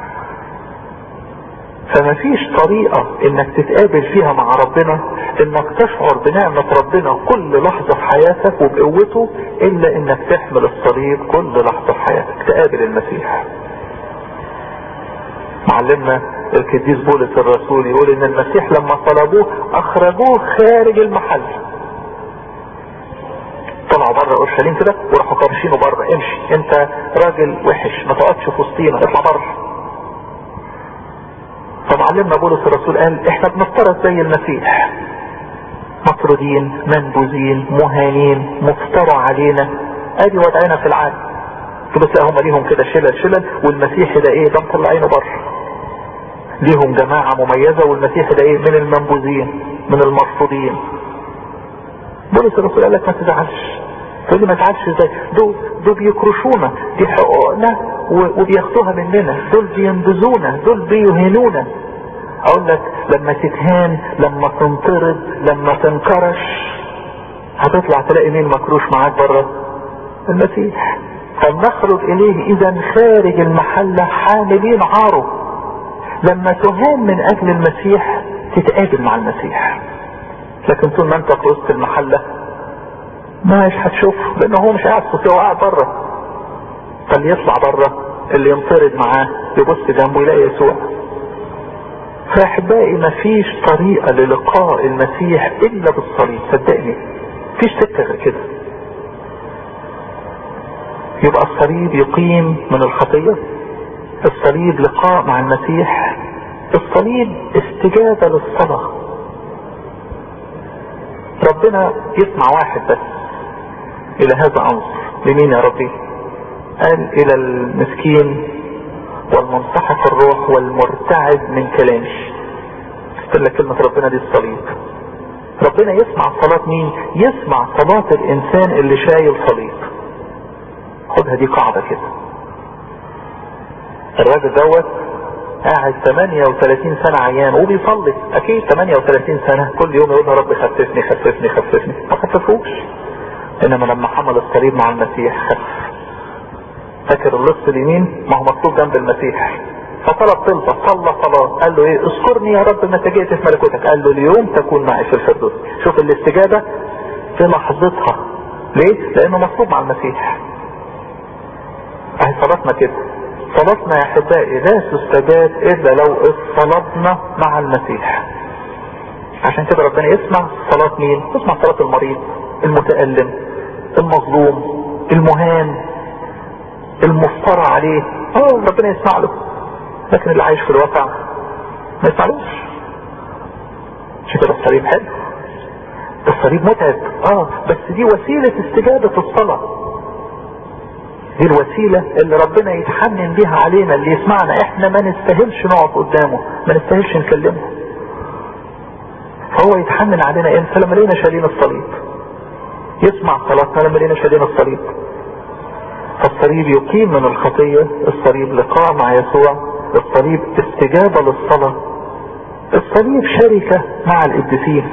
Speaker 1: فما فيش طريقة انك تتقابل فيها مع ربنا انك تشعر بنعمة ربنا كل لحظة في حياتك وبقوته الا انك تحمل الصليب كل لحظة في حياتك تقابل المسيح معلمنا القديس بولس الرسول يقول ان المسيح لما طلبوه اخرجوه خارج المحل طلعوا بره اورشليم كده وراحوا كارشينه بره امشي انت راجل وحش ما تقعدش في وسطينا اطلع بره فمعلمنا بولس الرسول قال احنا بنفترض زي المسيح مطرودين منبوذين مهانين مفترى علينا ادي وضعنا في العالم تبص هم ليهم كده شلل شلل والمسيح ده ايه ده مطلعينه بره ليهم جماعة مميزة والمسيح ده ايه من المنبوذين من المرفوضين بولس الرسول قال لك ما تزعلش تقول لي ما تزعلش ازاي دول دول بيكرشونا دي حقوقنا وبياخدوها مننا دول بينبذونا دول بيهينونا اقول لك لما تتهان لما تنطرد لما تنكرش هتطلع تلاقي مين مكروش معاك بره المسيح فلنخرج اليه اذا خارج المحلة حاملين عاره لما تهان من اجل المسيح تتقابل مع المسيح لكن طول ما انت في وسط المحلة مش هتشوفه لانه هو مش قاعد في هو قاعد بره فليطلع بره اللي ينطرد معاه يبص جنبه يلاقي يسوع فاحبائي مفيش طريقة للقاء المسيح الا بالصليب صدقني مفيش سكة غير كده يبقى الصليب يقيم من الخطية الصليب لقاء مع المسيح الصليب استجابة للصلاة ربنا يسمع واحد بس الى هذا انظر لمين يا ربي قال الى المسكين والمنصحف الروح والمرتعد من كلامي قلت لك كلمة ربنا دي الصليب ربنا يسمع صلاة مين يسمع صلاة الانسان اللي شايل صليب خدها دي قاعدة كده الراجل دوت قاعد 38 سنة عيان وبيصلي اكيد 38 سنة كل يوم يقول يا رب خففني خففني خففني ما خففوش انما لما حمل الصليب مع المسيح خف فاكر اللص اليمين ما هو مكتوب جنب المسيح فطلب طلبة صلى صلاة قال له ايه اذكرني يا رب متى جئت في ملكوتك قال له اليوم تكون معي في الفردوس شوف الاستجابة في لحظتها ليه لانه مطلوب مع المسيح اهي صلاتنا كده صلاتنا يا احبائي لا تستجاب الا لو اصطلبنا مع المسيح عشان كده ربنا يسمع صلاة مين يسمع صلاة المريض المتألم المظلوم المهان المفترى عليه اه ربنا يسمع له لكن اللي عايش في الواقع ما يسمعلوش عشان كده الصليب حلو الصليب متعب اه بس دي وسيلة استجابة الصلاة دي الوسيلة اللي ربنا يتحنن بيها علينا اللي يسمعنا احنا ما نستاهلش نقف قدامه ما نستاهلش نكلمه فهو يتحنن علينا امتى لما لقينا شايلين الصليب يسمع صلاتنا لما لقينا شايلين الصليب فالصليب يقيم من الخطية الصليب لقاء مع يسوع الصليب استجابة للصلاة الصليب شركة مع القديسين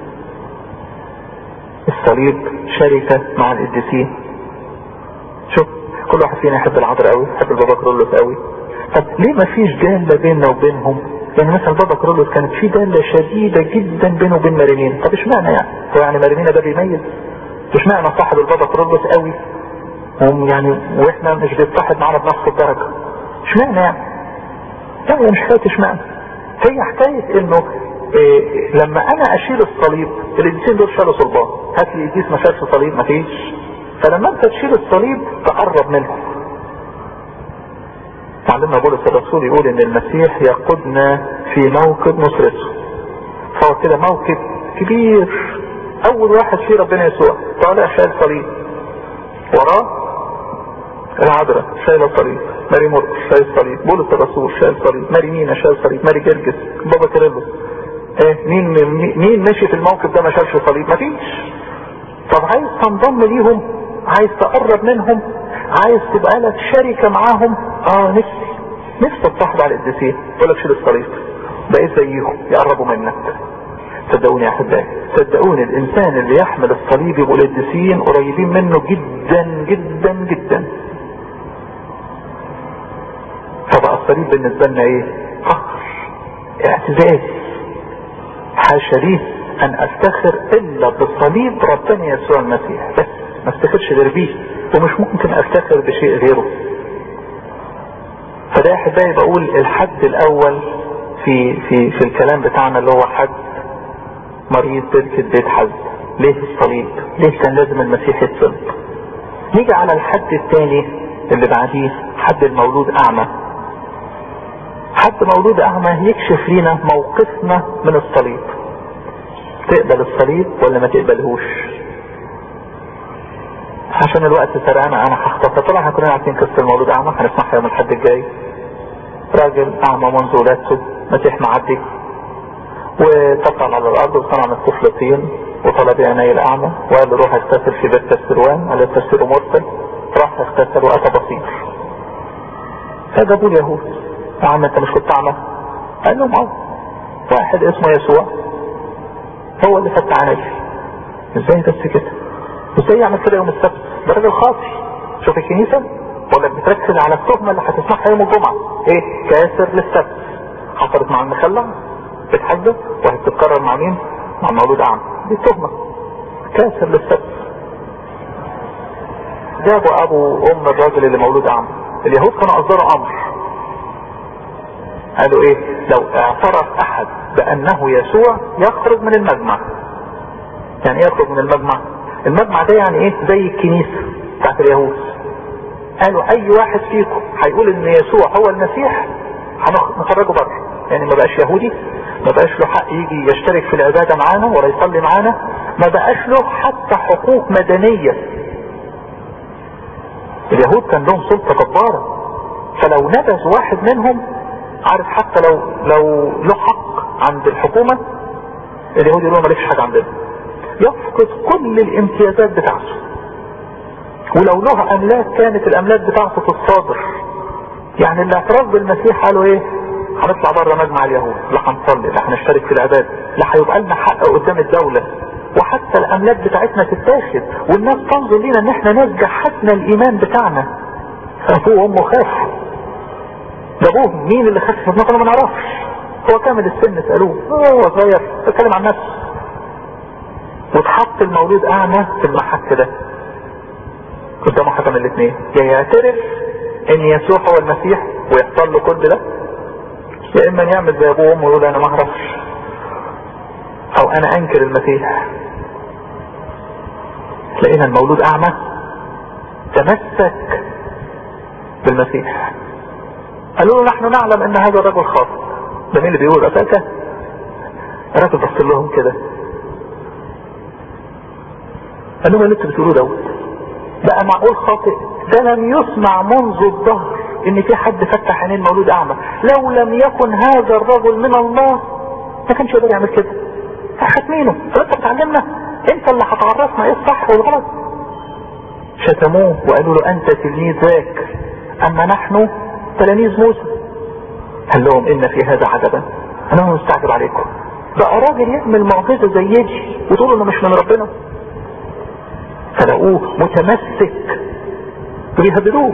Speaker 1: الصليب شركة مع القديسين شوف كل واحد فينا يحب العذراء قوي يحب البابا كرولوس قوي طب ليه ما فيش جالة بيننا وبينهم يعني مثلا بابا كرولوس كانت في جالة شديدة جدا بينه وبين مارينينا طب اشمعنى يعني هو يعني مارينينا ده بيميز اشمعنى صاحب البابا كرولوس قوي هم يعني واحنا مش بيتصاحب معانا بنفس الدرجة اشمعنى يعني لا هي مش حكاية اشمعنى هي حكاية انه إيه لما انا اشيل الصليب القديسين دول شالوا صلبان هات لي قديس ما شالش صليب ما فيش فلما انت تشيل الصليب تقرب منهم معلمنا بولس الرسول يقول ان المسيح يقودنا في موكب نصرته فهو كده موكب كبير اول واحد فيه ربنا يسوع طالع شايل صليب وراه العذراء شايل صليب ماري مرقس شايل صليب بولس الرسول شايل صليب ماري مينا شايل صليب ماري جرجس بابا كيرلس ايه مين مين مشي في الموقف ده ما شالش صليب مفيش طب عايز تنضم ليهم عايز تقرب منهم عايز تبقى لك شركة معاهم اه نفسي نفسي اتصاحب على القديسين يقول لك شيل الصليب بقيت زيهم يقربوا منك صدقوني يا احبائي صدقوني الانسان اللي يحمل الصليب يبقوا القديسين قريبين منه جدا جدا جدا فبقى الصليب بالنسبه لنا ايه؟ فخر اعتزاز حاشا لي ان افتخر الا بصليب ربنا يسوع المسيح بس ما افتخرش غير بيه ومش ممكن افتخر بشيء غيره فده يا احبائي بقول الحد الاول في في في الكلام بتاعنا اللي هو حد مريض تركة بيت حزن ليه الصليب ليه كان لازم المسيح يتصلب نيجي على الحد الثاني اللي بعديه حد المولود اعمى حد مولود اعمى يكشف لنا موقفنا من الصليب تقبل الصليب ولا ما تقبلهوش عشان الوقت سرقنا انا هختصر طبعا احنا كلنا عارفين قصه المولود اعمى هنسمعها يوم الحد الجاي راجل اعمى منذ ولادته مسيح معدي وتقع على الارض وصنع من الطفل طين وطلب عيني الاعمى وقال له روح اغتسل في بيت السروان قال التفسير مرسل راح اغتسل واتى بصير فجابوا اليهود يا عم انت مش كنت اعمى قال لهم اه واحد اسمه يسوع هو اللي فتح عيني ازاي بس كده ازاي يعمل كده يوم السبت ده راجل خاطي شوف الكنيسه ولا بتركز على التهمه اللي هتسمعها يوم الجمعه ايه كاسر للسبت حصلت مع المخلع بتحدث وهتتكرر مع مين مع مولود اعمى دي تهمه كاسر للسبت جابوا ابو ام الراجل اللي مولود اعمى اليهود كانوا اصدروا امر قالوا ايه لو اعترف احد بانه يسوع يخرج من المجمع يعني ايه يخرج من المجمع المجمع ده يعني ايه زي الكنيسة بتاعت اليهود قالوا اي واحد فيكم هيقول ان يسوع هو المسيح هنخرجه بره يعني ما بقاش يهودي ما بقاش له حق يجي يشترك في العبادة معانا ولا يصلي معانا ما بقاش له حتى حقوق مدنية اليهود كان لهم سلطة جبارة فلو نبذ واحد منهم عارف حتى لو لو له حق عند الحكومة اليهود يقولوا مالكش حاجة عندنا يفقد كل الامتيازات بتاعته ولو له املاك كانت الاملاك بتاعته تتصادر يعني الاعتراف بالمسيح قالوا ايه هنطلع بره مجمع اليهود لا هنصلي لا هنشترك في العباده لا هيبقى لنا حق قدام الدوله وحتى الاملاك بتاعتنا تتاخد والناس تنظر لينا ان احنا ناس جحدنا الايمان بتاعنا ابوه وامه خافوا جابوه مين اللي خاف منه قالوا ما نعرفش هو كامل السن سالوه هو صغير بيتكلم عن نفسه واتحط المولود اعمى في المحك ده قدامه حاجه من الاثنين يا يعترف ان يسوع هو المسيح ويحصل له كل ده يا اما يعمل زي ابوه وامه ويقول انا ما اعرفش او انا انكر المسيح لقينا المولود اعمى تمسك بالمسيح قالوا له نحن نعلم ان هذا الرجل خاطئ ده مين اللي بيقول اساسا الراجل بص لهم كده قال لهم اللي انتوا بتقولوه دوت بقى معقول خاطئ ده لم يسمع منذ الظهر ان في حد فتح عينين مولود اعمى لو لم يكن هذا الرجل من الله ما كانش يقدر يعمل كده ختمينه طب انت بتعلمنا انت اللي هتعرفنا ايه الصح والغلط شتموه وقالوا له انت تلميذ ذاك اما نحن تلاميذ موسى قال لهم ان في هذا عجبا انا مستعجب عليكم بقى راجل يعمل معجزة زي يجي وتقولوا انه مش من ربنا فلقوه متمسك ويهددوه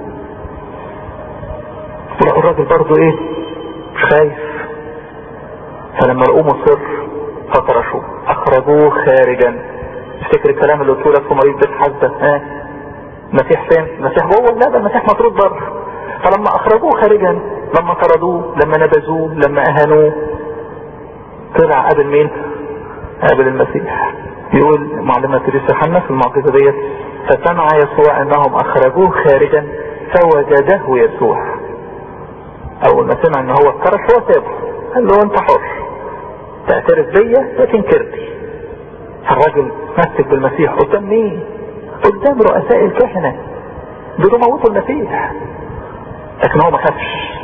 Speaker 1: ولقوا الراجل برضه ايه مش خايف فلما لقوه مصر فطرشوه اخرجوه خارجا تفتكر الكلام اللي قلته لك في مريض بيت حزة ها المسيح فين المسيح جوه لا ده المسيح مطرود بره فلما اخرجوه خارجا لما طردوه لما نبذوه لما اهانوه طلع قابل مين قابل المسيح يقول معلمة تريس يوحنا في المعجزة ديت فسمع يسوع انهم اخرجوه خارجا فوجده يسوع اول ما سمع ان هو اتكرش هو سابه قال له انت حر تعترف بيا لكن كرتي الراجل مسك بالمسيح قدام مين قدام رؤساء الكهنة دول موتوا المسيح لكن هو ما خافش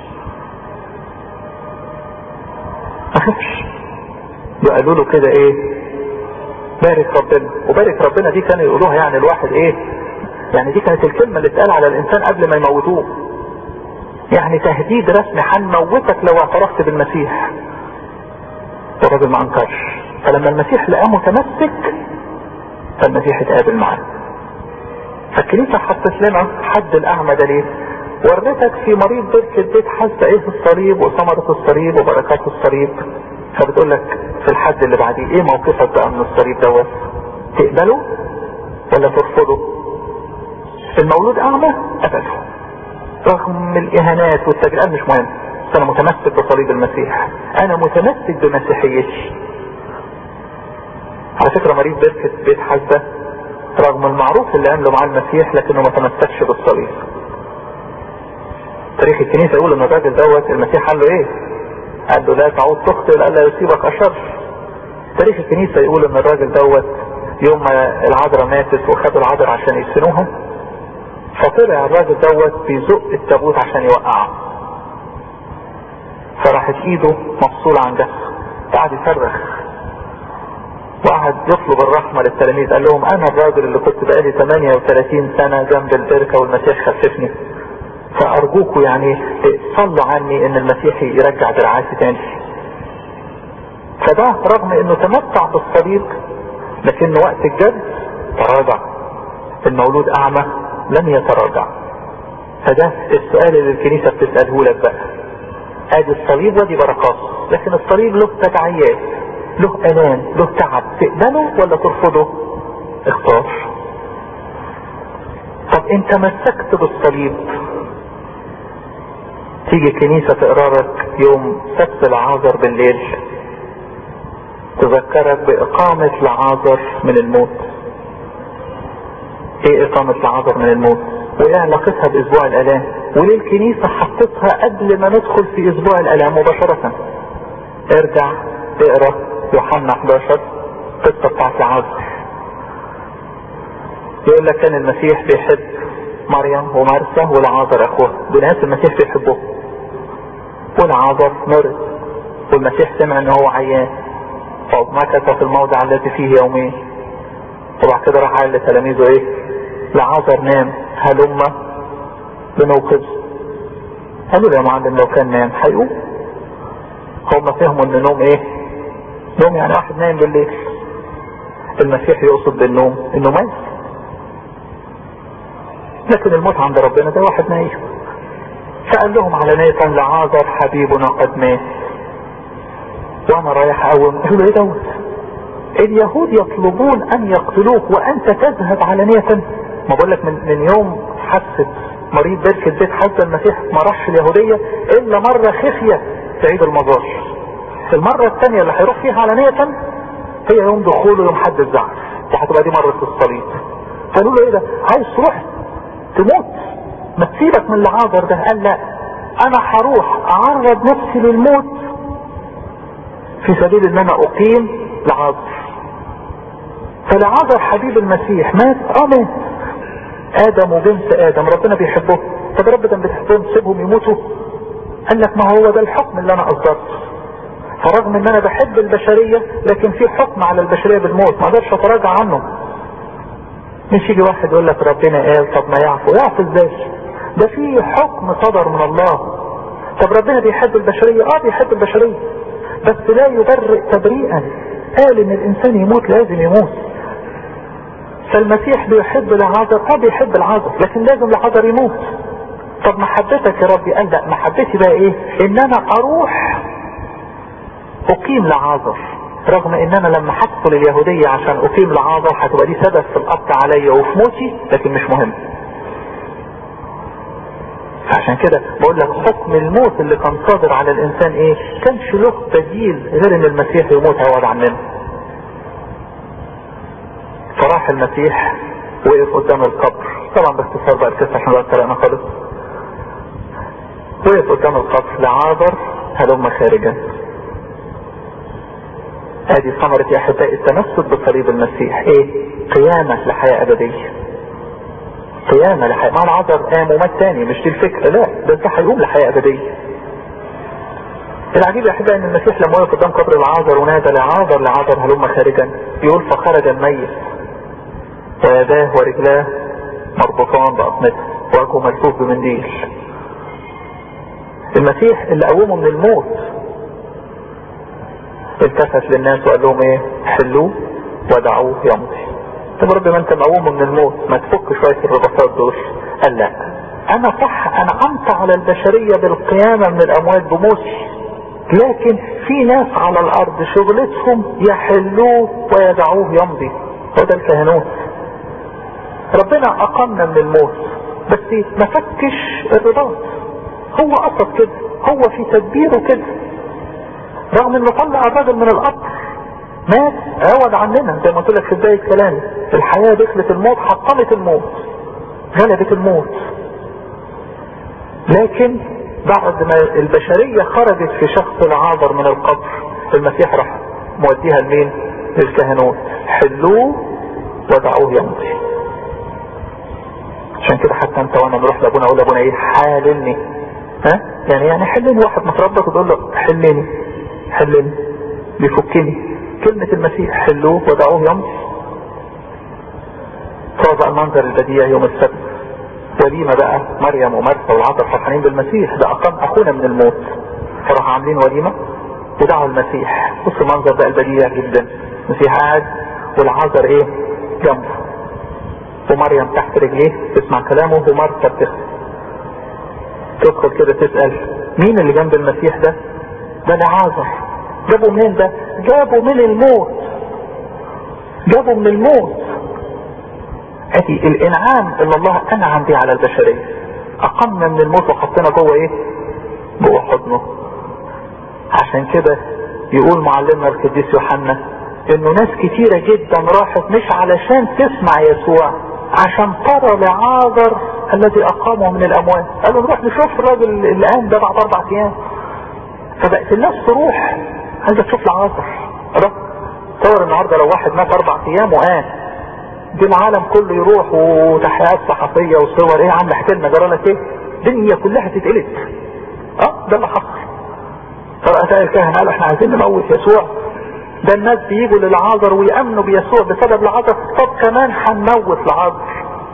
Speaker 1: ما خافش وقالوا له كده ايه بارك ربنا وبارك ربنا دي كانوا يقولوها يعني الواحد ايه يعني دي كانت الكلمة اللي اتقال على الانسان قبل ما يموتوه يعني تهديد رسمي هنموتك لو اعترفت بالمسيح والراجل ما انكرش فلما المسيح لقاه متمسك فالمسيح اتقابل معاه فالكنيسة حطت لنا حد الاعمى ده ليه ورتك في مريض بركة بيت حاسة ايه الصليب وثمرة الصليب وبركات الصليب فبتقول لك في الحد اللي بعديه ايه موقفك بقى من الصليب دوت تقبله ولا ترفضه المولود اعمى قبله رغم الاهانات والتجرئات مش مهم بس انا متمسك بصليب المسيح انا متمسك بمسيحيتي على فكرة مريض بركة بيت حزة رغم المعروف اللي عمله مع المسيح لكنه ما تمسكش بالصليب تاريخ الكنيسة يقول ان الراجل دوت المسيح قال له ايه قال له لا تعود تخطئ لألا يصيبك اشر تاريخ الكنيسة يقول ان الراجل دوت يوم ما العذراء ماتت وخدوا العذراء عشان يدفنوها فطلع الراجل دوت بيزق التابوت عشان يوقعه فراحت ايده مفصولة عن جسمه قعد يصرخ وقعد يطلب الرحمة للتلاميذ قال لهم انا الراجل اللي كنت بقالي 38 سنة جنب البركة والمسيح خففني فارجوكوا يعني صلوا عني ان المسيح يرجع دراعاتي تاني فده رغم انه تمتع بالصليب لكن وقت الجد تراجع المولود اعمى لم يتراجع فده السؤال اللي الكنيسة بتسأله لك بقى ادي الصليب ودي بركات لكن الصليب له تداعيات له الام له تعب تقبله ولا ترفضه اختار طب انت مسكت بالصليب تيجي الكنيسة تقرا لك يوم سبت العازر بالليل تذكرك بإقامة العازر من الموت ايه إقامة العازر من الموت وايه علاقتها بأسبوع الآلام وليه الكنيسة حطتها قبل ما ندخل في أسبوع الآلام مباشرة ارجع اقرا يوحنا 11 قصة بتاعت العازر يقول لك كان المسيح بيحب مريم ومرسى والعازر اخوه دول ناس المسيح بيحبهم والعازر مرض والمسيح سمع ان هو عيان فمكث في الموضع الذي فيه يومين وبعد كده راح قال لتلاميذه ايه العازر نام هلم بنوقظه قالوا له يا معلم لو كان نام هيقوم هم فهموا ان النوم ايه نوم يعني واحد نايم بالليل المسيح يقصد بالنوم انه ميت لكن الموت عند ربنا ده واحد نايم فقال لهم علانية لعازر حبيبنا قد مات وانا رايح اقوم قالوا له ايه دوت اليهود يطلبون ان يقتلوك وانت تذهب علانية ما بقول لك من, من يوم حادثة مريض بركة بيت حتى المسيح ما راحش اليهودية الا مرة خفية في عيد المزار المرة الثانية اللي هيروح فيها علانية هي يوم دخوله يوم حد الزعف وهتبقى دي مرة الصليب قالوا له ايه ده عايز تروح تموت ما تسيبك من العازر ده قال لا انا هروح اعرض نفسي للموت في سبيل ان انا اقيم العازر فلعذر حبيب المسيح مات اه مات ادم وبنت ادم ربنا بيحبهم طب رب ده بتحبهم تسيبهم يموتوا قال لك ما هو ده الحكم اللي انا اصدرته فرغم ان انا بحب البشرية لكن في حكم على البشرية بالموت ما اقدرش اتراجع عنه مش يجي واحد يقول لك ربنا قال طب ما يعفو يعفو ازاي ده في حكم صدر من الله طب ربنا بيحب البشرية اه بيحب البشرية بس لا يبرئ تبريئا قال ان الانسان يموت لازم يموت فالمسيح بيحب العذر اه بيحب العذر لكن لازم العذر يموت طب محبتك يا ربي قال لا محبتي بقى ايه ان انا اروح اقيم لعازر رغم ان انا لما هدخل اليهودية عشان اقيم لعازر هتبقى دي سبب في القبض عليا وفي موتي لكن مش مهم عشان كده بقول لك حكم الموت اللي كان صادر على الانسان ايه كانش له بديل غير ان المسيح يموت عوض عننا فراح المسيح وقف قدام القبر طبعا باختصار بقى القصه عشان بقى طلعنا خالص وقف قدام القبر لعازر هلم خارجا ادي ثمرة يا احبائي التمسك بصليب المسيح ايه قيامة لحياة ابدية قيامة لحياة ما العذر قام ومات تاني مش دي الفكرة لا ده انت هيقوم لحياة ابدية العجيب يا احبائي ان المسيح لما وقف قدام قبر العازر ونادى لعازر لعازر هلم خارجا يقول فخرج الميت ويداه ورجلاه مربوطان بأطمته وجهه ملفوف بمنديل المسيح اللي قومه من الموت التفت للناس وقال لهم ايه حلوه ودعوه يمضي طب رب ما انت مقومه من الموت ما تفك شوية الرباطات دول قال لا انا صح انعمت على البشرية بالقيامة من الاموات بموتي لكن في ناس على الارض شغلتهم يحلوه ويدعوه يمضي وده الكهنوت ربنا اقامنا من الموت بس ما فكش الرباط هو قصد كده هو في تدبيره كده رغم انه طلع الراجل من القبر مات عوض عننا زي ما قلت لك في بدايه كلامي الحياه دخلت الموت حطمت الموت غلبت الموت لكن بعد ما البشريه خرجت في شخص العابر من القبر المسيح راح موديها لمين؟ للكهنوت حلوه ودعوه يمضي عشان كده حتى انت وانا نروح لابونا اقول لابونا ايه حاللني ها يعني يعني حلني واحد متربط وتقول له حلني حلني بيفكني كلمة المسيح حلوه ودعوه يمضي فوضع المنظر البديع يوم السبت وليمة بقى مريم ومرثا والعذر فرحانين بالمسيح ده أقام أخونا من الموت فراح عاملين وليمة ودعوا المسيح بص المنظر بقى البديع جدا المسيح قاعد والعذر ايه جنبه ومريم تحت رجليه تسمع كلامه ومرثا بتخدم تدخل كده تسأل مين اللي جنب المسيح ده ده لعازر جابوا منين ده جابوا من الموت جابوا من الموت ادي الانعام اللي الله انعم بيه على البشرية اقمنا من الموت وحطينا جوه ايه جوه حضنه عشان كده يقول معلمنا القديس يوحنا انه ناس كتيرة جدا راحت مش علشان تسمع يسوع عشان ترى لعازر الذي اقامه من الاموات قالوا نروح نشوف الراجل اللي قام ده بعد اربع ايام فبقت الناس تروح عايزه تشوف العازر تصور النهارده لو واحد مات اربع ايام وقام دي العالم كله يروح وتحيات صحفيه وصور ايه يا عم احكي لنا جرى لك ايه الدنيا كلها تتقلب اه ده اللي حصل فرؤساء الكهنه قالوا احنا عايزين نموت يسوع ده الناس بيجوا للعازر ويامنوا بيسوع بسبب العازر طب كمان هنموت العازر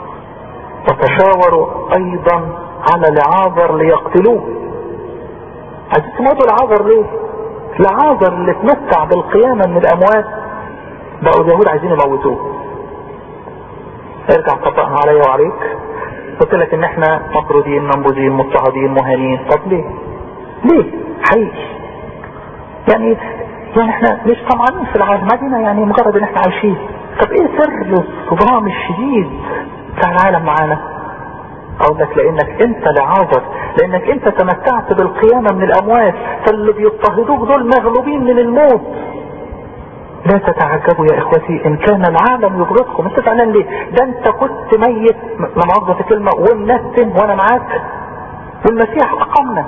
Speaker 1: وتشاوروا ايضا على العازر ليقتلوه عايزين تموتوا العازر ليه العازر اللي اتمتع بالقيامة من الاموات بقوا اليهود عايزين يموتوه ارجع طبقنا عليا وعليك قلت لك ان احنا مطرودين منبوذين مضطهدين مهانين طب ليه ليه حقيقي يعني يعني احنا مش طمعانين في العالم عادينا يعني مجرد ان احنا عايشين طب ايه سر الصدام الشديد بتاع العالم معانا اقول لك لانك انت لعازر لانك انت تمتعت بالقيامة من الاموات فاللي بيضطهدوك دول مغلوبين من الموت لا تتعجبوا يا اخوتي ان كان العالم يبغضكم انت زعلان ليه ده انت كنت ميت ما مؤاخذة في كلمة ومنتن وانا معاك والمسيح اقامنا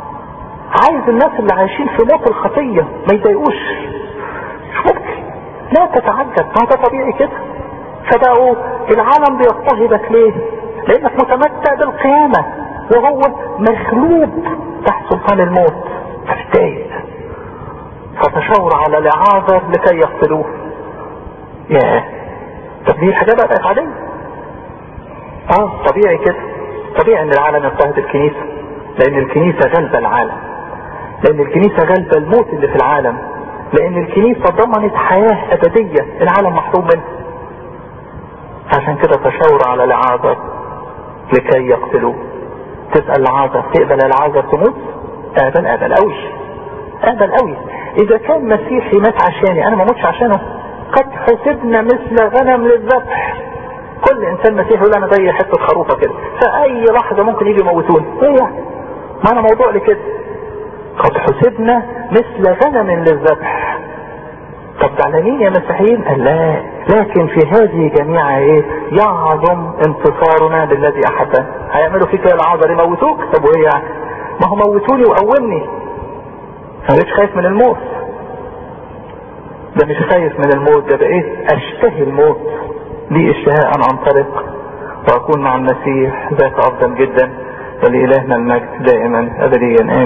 Speaker 1: عايز الناس اللي عايشين في موت الخطية ما يضايقوش مش ممكن لا تتعجب ما ده طبيعي كده فبقوا العالم بيضطهدك ليه لانك متمتع بالقيامة وهو مغلوب تحت سلطان الموت فبتضايق فتشاور على لعازر لكي يقتلوه ياه طب دي الحاجات بقت عادية اه طبيعي كده طبيعي ان العالم يضطهد الكنيسة لان الكنيسة غلبة العالم لان الكنيسة غلبة الموت اللي في العالم لان الكنيسة ضمنت حياة ابدية العالم محروم منها عشان كده تشاور على لعازر لكي يقتلوه تسأل لعازر تقبل لعازر تموت اقبل اقبل قوي اقبل قوي اذا كان مسيحي مات عشاني انا ما موتش عشانه قد حسبنا مثل غنم للذبح كل انسان مسيحي يقول انا زي حته خروفه كده فاي لحظه ممكن يجي يموتوني ايه يعني ما انا موضوع لكده قد حسبنا مثل غنم للذبح طب زعلانين يا مسيحيين قال لا لكن في هذه جميعها ايه يعظم انتصارنا بالذي احبنا هيعملوا فيك يا العذر يموتوك طب وايه يعني ما هو موتوني وقومني ما بقتش خايف من الموت ده مش خايف من الموت ده بقيت اشتهي الموت لي اشتهاء ان انطلق واكون مع المسيح ذاك افضل جدا ولإلهنا المجد دائما ابديا امين